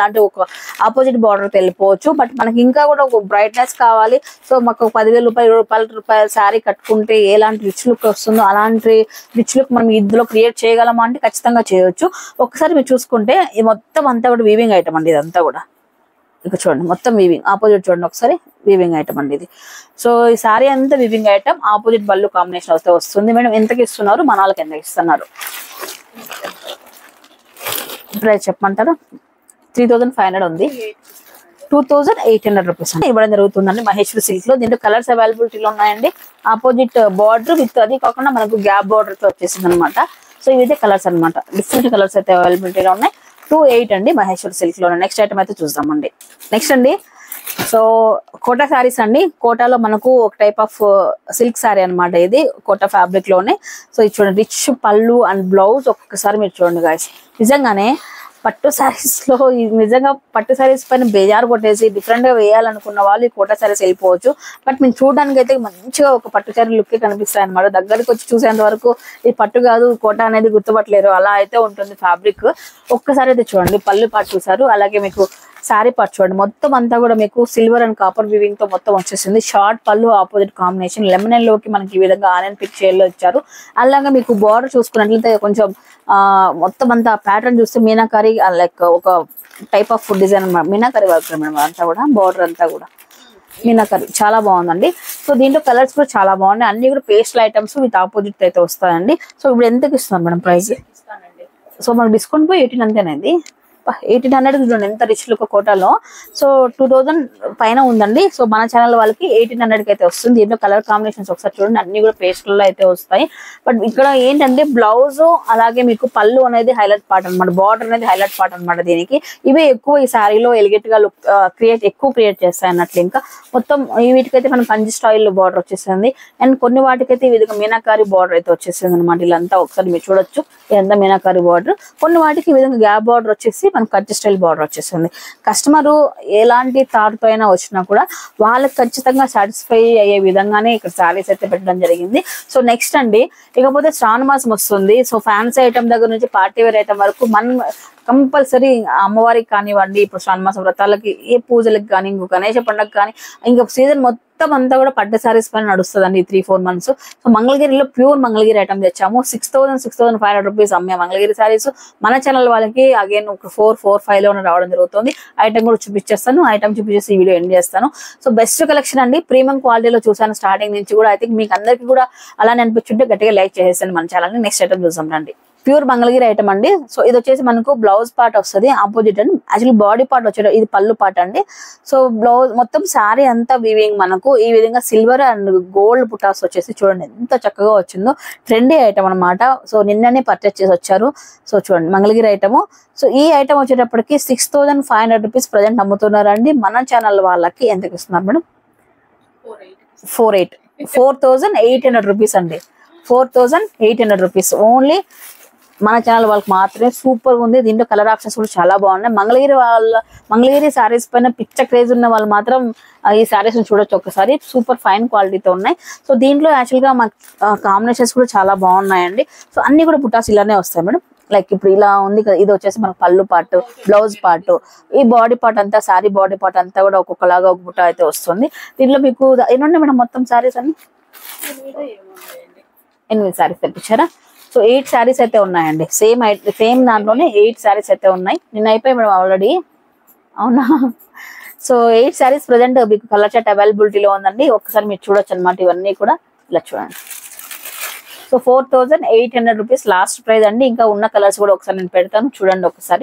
S1: అలాంటి ఒక ఆపోజిట్ బార్డర్ వెళ్ళిపోవచ్చు బట్ మనకి ఇంకా కూడా ఒక బ్రైట్నెస్ కావాలి సో మాకు ఒక పదివేల రూపాయలు ఇరవై రూపాయల రూపాయల శారీ కట్టుకుంటే ఎలాంటి రిచ్ లుక్ వస్తుందో అలాంటి రిచ్ లుక్ మనం ఇందులో క్రియేట్ చేయగలమా అంటే ఖచ్చితంగా చేయొచ్చు ఒకసారి మీరు చూసుకుంటే ఇది మొత్తం అంతా కూడా వీవింగ్ ఐటమ్ అండి ఇదంతా కూడా ఇక చూడండి మొత్తం వీవింగ్ ఆపోజిట్ చూడండి ఒకసారి వీవింగ్ ఐటమ్ అండి ఇది సో ఈ సారీ అంతా వీవింగ్ ఐటమ్ ఆపోజిట్ బల్లు కాంబినేషన్ వస్తే వస్తుంది మేడం ఎంతకి ఇస్తున్నారు మన వాళ్ళకి ఎంతకి ఇస్తున్నారు ప్రైస్ చెప్పమంటారా త్రీ థౌజండ్ ఫైవ్ హండ్రెడ్ ఉంది two thousand eight hundred rupees అండి ఇవ్వడం జరుగుతుందండి మహేశ్వరి సిల్క్ లో దీంట్లో కలర్స్ అవైలబిలిటీలో ఉన్నాయండి ఆపోజిట్ బార్డర్ విత్ అది కాకుండా మనకు గ్యాప్ బార్డర్ తో వచ్చేసింది అనమాట సో ఇవైతే కలర్స్ అన్నమాట డిఫరెంట్ కలర్స్ అయితే అవైలబిలిటీలో ఉన్నాయి టూ ఎయిట్ అండి మహేశ్వరి సిల్క్ లో నెక్స్ట్ ఐటమ్ అయితే చూద్దామండి నెక్స్ట్ అండి సో కోటా శారీస్ అండి కోటాలో మనకు ఒక టైప్ ఆఫ్ సిల్క్ శారీ అన్నమాట ఇది కోటా ఫ్యాబ్రిక్ లోనే సో ఇది చూడండి రిచ్ పళ్ళు అండ్ బ్లౌజ్ ఒక్కసారి మీరు చూడండి గాయస్ నిజంగానే పట్టు శారీస్ లో ఈ నిజంగా పట్టు శారీస్ పైన బేజారు కొట్టేసి డిఫరెంట్ గా వేయాలనుకున్న వాళ్ళు ఈ కోటా శారీస్ వెళ్ళిపోవచ్చు బట్ మేము చూడడానికి అయితే మంచిగా ఒక పట్టు శారీ లుక్ కనిపిస్తాయి అనమాట దగ్గరికి వచ్చి చూసేంత వరకు ఈ పట్టు కాదు కోట అనేది గుర్తుపట్టలేరు అలా అయితే ఉంటుంది ఫ్యాబ్రిక్ ఒక్కసారి అయితే చూడండి పళ్ళు పాటు చూసారు అలాగే మీకు శారీ పార్ట్ చూడండి మొత్తం అంతా కూడా మీకు సిల్వర్ అండ్ కాపర్ వివింగ్ తో మొత్తం వచ్చేసింది షార్ట్ పళ్ళు ఆపోజిట్ కాంబినేషన్ లెమన్ లోకి మనకి ఈ విధంగా ఆనియన్ పిక్ లో ఇచ్చారు అలాగే మీకు బార్డర్ చూసుకున్నట్లయితే కొంచెం ఆ మొత్తం అంతా ప్యాటర్న్ చూస్తే మీనాకారి లైక్ ఒక టైప్ ఆఫ్ ఫుడ్ డిజైన్ అనమాట మీనాకారి వర్క్ మేడం అంతా కూడా బార్డర్ అంతా కూడా మీనాకరి చాలా బాగుందండి సో దీంట్లో కలర్స్ కూడా చాలా బాగున్నాయి అన్ని కూడా పేస్టల్ ఐటమ్స్ విత్ ఆపోజిట్ అయితే వస్తాయండి సో ఇప్పుడు ఎంతకి ఇస్తున్నాం మేడం ప్రైస్ సో మనకు డిస్కౌంట్ పోయి ఎయిటీన్ అంతేనండి ఎయిటీన్ హండ్రెడ్ చూడండి ఎంత రిచ్ లుక్ కోటాలో సో టూ థౌజండ్ పైన ఉందండి సో మన ఛానల్ వాళ్ళకి ఎయిటీన్ హండ్రెడ్ కి అయితే వస్తుంది దీంట్లో కలర్ కాంబినేషన్స్ ఒకసారి చూడండి అన్ని కూడా పేస్ట్లో అయితే వస్తాయి బట్ ఇక్కడ ఏంటంటే బ్లౌజ్ అలాగే మీకు పళ్ళు అనేది హైలైట్ పార్ట్ అన్నమాట బార్డర్ అనేది హైలైట్ పార్ట్ అన్నమాట దీనికి ఇవే ఎక్కువ ఈ శారీలో ఎలిగేట్ గా లుక్ క్రియేట్ ఎక్కువ క్రియేట్ చేస్తాయి అన్నట్లు ఇంకా మొత్తం ఈ వీటికైతే మనం కంచి స్టైల్ బార్డర్ వచ్చేసింది అండ్ కొన్ని వాటికైతే ఈ విధంగా మీనాకారి బార్డర్ అయితే వచ్చేసింది అనమాట ఇలాంతా ఒకసారి మీరు చూడొచ్చు ఇదంతా మీనాకారి బార్డర్ కొన్ని వాటికి ఈ విధంగా గ్యాప్ బార్డర్ వచ్చేసి మన కంచి స్టైల్ బార్డర్ వచ్చేసింది కస్టమర్ ఎలాంటి థాట్తో అయినా వచ్చినా కూడా వాళ్ళకి ఖచ్చితంగా సాటిస్ఫై అయ్యే విధంగానే ఇక్కడ శారీస్ అయితే పెట్టడం జరిగింది సో నెక్స్ట్ అండి ఇకపోతే శ్రావణ మాసం వస్తుంది సో ఫ్యాన్సీ ఐటమ్ దగ్గర నుంచి పార్టీ వేర్ ఐటమ్ వరకు మనం కంపల్సరీ అమ్మవారికి కానివ్వండి ఇప్పుడు శ్రావణ మాసం వ్రతాలకి ఏ పూజలకు కానీ ఇంకో గణేష పండుగ కానీ ఇంకా సీజన్ మొత్తం అంతా కూడా పట్టు సారీస్ పైన నడుస్తుందండి ఈ త్రీ ఫోర్ మంత్స్ సో మంగళగిరిలో ప్యూర్ మంగళగిరి ఐటమ్ తెచ్చాము six thousand six thousand five hundred rupees అమ్మే మంగళగిరి సారీస్ మన ఛానల్ వాళ్ళకి అగైన్ ఒక ఫోర్ ఫోర్ ఫైవ్ లోనే రావడం జరుగుతుంది ఐటమ్ కూడా చూపించేస్తాను ఐటమ్ చూపించేసి ఈ వీడియో ఎండ్ చేస్తాను సో బెస్ట్ కలెక్షన్ అండి ప్రీమియం క్వాలిటీలో చూసాను స్టార్టింగ్ నుంచి కూడా ఐ థింక్ మీకు అందరికీ కూడా అలానే అనిపించుంటే గట్టిగా లైక్ చేసేసాను మన ఛానల్ నెక్స్ట్ ఐటమ్ చూసాం రండి ప్యూర్ మంగళగిరి ఐటమ్ అండి సో ఇది వచ్చేసి మనకు బ్లౌజ్ పార్ట్ వస్తుంది ఆపోజిట్ అండి యాక్చువల్లీ బాడీ పార్ట్ వచ్చేట ఇది పళ్ళు పార్ట్ అండి సో బ్లౌజ్ మొత్తం శారీ అంతా వీవింగ్ మనకు ఈ విధంగా సిల్వర్ అండ్ గోల్డ్ పుటాస్ వచ్చేసి చూడండి ఎంత చక్కగా వచ్చిందో ట్రెండీ ఐటమ్ అన్నమాట సో నిన్ననే పర్చేస్ చేసి వచ్చారు సో చూడండి మంగళగిరి ఐటమ్ సో ఈ ఐటమ్ వచ్చేటప్పటికి six thousand five hundred rupees present అమ్ముతున్నారండి మన ఛానల్ వాళ్ళకి ఎంతకి ఇస్తున్నారు madam four eight four thousand eight hundred rupees అండి four thousand eight hundred rupees only మన ఛానల్ వాళ్ళకి మాత్రమే సూపర్ ఉంది దీంట్లో కలర్ ఆప్షన్స్ కూడా చాలా బాగున్నాయి మంగళగిరి వాళ్ళ మంగళగిరి శారీస్ పైన పిచ్చ క్రేజ్ ఉన్న వాళ్ళు మాత్రం ఆ, ఈ శారీస్ చూడొచ్చు ఒకసారి సూపర్ ఫైన్ క్వాలిటీతో ఉన్నాయి సో దీంట్లో యాక్చువల్ గా మాకు కాంబినేషన్స్ కూడా చాలా బాగున్నాయండి సో అన్ని కూడా బుటాస్ ఇలానే వస్తాయి మేడం లైక్ ఇప్పుడు ఇలా ఉంది కదా ఇది వచ్చేసి మనకు పళ్ళు పార్ట్ బ్లౌజ్ పార్ట్ ఈ బాడీ పార్ట్ అంతా శారీ బాడీ పార్ట్ అంతా కూడా ఒక్కొక్కలాగా ఒక బుట్ట అయితే వస్తుంది దీంట్లో మీకు ఎన్ని మేడం మొత్తం శారీస్ అన్ని ఎనిమిది శారీస్ తెప్పించారా సో ఎయిట్ శారీస్ అయితే ఉన్నాయండి సేమ్ సేమ్ దాంట్లోనే ఎయిట్ శారీస్ అయితే ఉన్నాయి నిన్న అయిపోయి మేడం ఆల్రెడీ అవునా సో ఎయిట్ శారీస్ ప్రజెంట్ మీకు కలర్ చాట్ అవైలబిలిటీలో ఉందండి ఒక్కసారి మీరు చూడొచ్చు అనమాట ఇవన్నీ కూడా ఇలా చూడండి so four thousand eight hundred rupees last price అండి ఇంకా ఉన్న కలర్స్ కూడా ఒకసారి నేను పెడతాను చూడండి ఒకసారి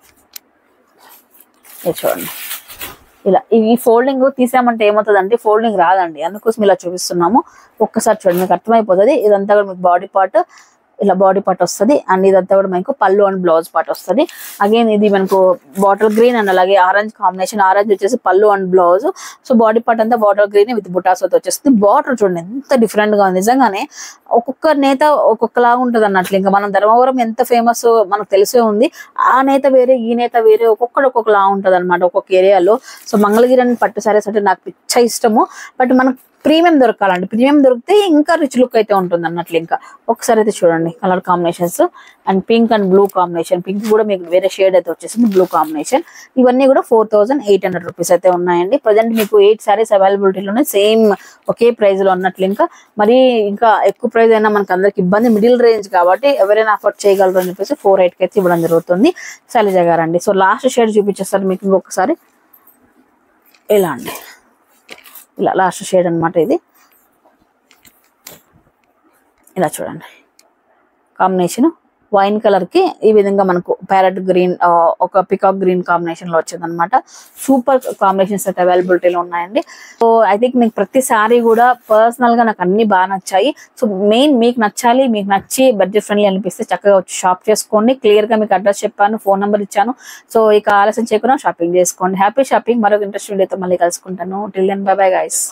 S1: ఇది చూడండి ఇలా ఈ ఫోల్డింగ్ తీసామంటే ఏమవుతుందంటే ఫోల్డింగ్ రాదండి అందుకోసం ఇలా చూపిస్తున్నాము ఒక్కసారి చూడండి మీకు అర్థమైపోతుంది ఇదంతా కూడా మీకు బాడీ పార్ట్ ఇలా బాడీ పార్ట్ వస్తుంది అండ్ ఇదంతా కూడా మనకు పళ్ళు అండ్ బ్లౌజ్ పార్ట్ వస్తుంది అగైన్ ఇది మనకు బాటిల్ గ్రీన్ అండ్ అలాగే ఆరెంజ్ కాంబినేషన్ ఆరెంజ్ వచ్చేసి పళ్ళు and blouse so body part అంతా బాటిల్ గ్రీన్ విత్ బుటాస్ అయితే వచ్చేస్తుంది బార్డర్ చూడండి ఎంత డిఫరెంట్ గా ఉంది నిజంగానే ఒక్కొక్క నేత ఒక్కొక్కలాగా ఉంటుంది అన్నట్లు ఇంకా మనం ధర్మవరం ఎంత ఫేమస్ మనకు తెలిసే ఉంది ఆ నేత వేరే ఈ నేత వేరే ఒక్కొక్కటి ఒక్కొక్కలా ఉంటుంది అనమాట ఒక్కొక్క ఏరియాలో సో మంగళగిరి అని పట్టు సారీస్ అంటే నాకు పిచ్చ ఇష్టము బట్ మనకు ప్రీమియం దొరకాలండి ప్రీమియం దొరికితే ఇంకా రిచ్ లుక్ అయితే ఉంటుంది అన్నట్లు ఇంకా ఒకసారి అయితే చూడండి colour combinations and pink and blue combination pink కూడా మీకు వేరే షేడ్ అయితే వచ్చేసింది బ్లూ కాంబినేషన్ ఇవన్నీ కూడా four thousand eight hundred rupees అయితే ఉన్నాయండి ప్రజెంట్ మీకు ఎయిట్ సారీస్ అవైలబిలిటీలోనే సేమ్ ఒకే ప్రైస్ లో ఉన్నట్లు ఇంకా మరి ఇంకా ఎక్కువ ప్రైస్ అయినా మనకి అందరికి ఇబ్బంది మిడిల్ రేంజ్ కాబట్టి ఎవరైనా అఫోర్డ్ చేయగలరు అని చెప్పేసి ఫోర్ ఎయిట్ కి అయితే ఇవ్వడం జరుగుతుంది శైలజ గారండి సో లాస్ట్ షేడ్ చూపించేస్తారు మీకు ఇంకొకసారి ఇలా అండి ఇలా లాస్ట్ షేడ్ అన్నమాట ఇది ఇలా చూడండి కాంబినేషన్ వైన్ కలర్ కి ఈ విధంగా మనకు ప్యారెట్ గ్రీన్ ఒక పికాక్ గ్రీన్ కాంబినేషన్ లో వచ్చింది అనమాట సూపర్ కాంబినేషన్స్ అయితే అవైలబిలిటీలో ఉన్నాయండి సో ఐ థింక్ మీకు ప్రతి సారీ కూడా పర్సనల్ గా నాకు అన్ని బాగా నచ్చాయి సో మెయిన్ మీకు నచ్చాలి మీకు నచ్చి బడ్జెట్ ఫ్రెండ్లీ అనిపిస్తే చక్కగా వచ్చి షాప్ చేసుకోండి క్లియర్ గా మీకు అడ్రస్ చెప్పాను ఫోన్ నెంబర్ ఇచ్చాను సో ఇక ఆలస్యం చేయకుండా షాపింగ్ చేసుకోండి హ్యాపీ షాపింగ్ మరొక ఇంట్రెస్ట్ వీడియోతో మళ్ళీ కలుసుకుంటాను till then bye bye guys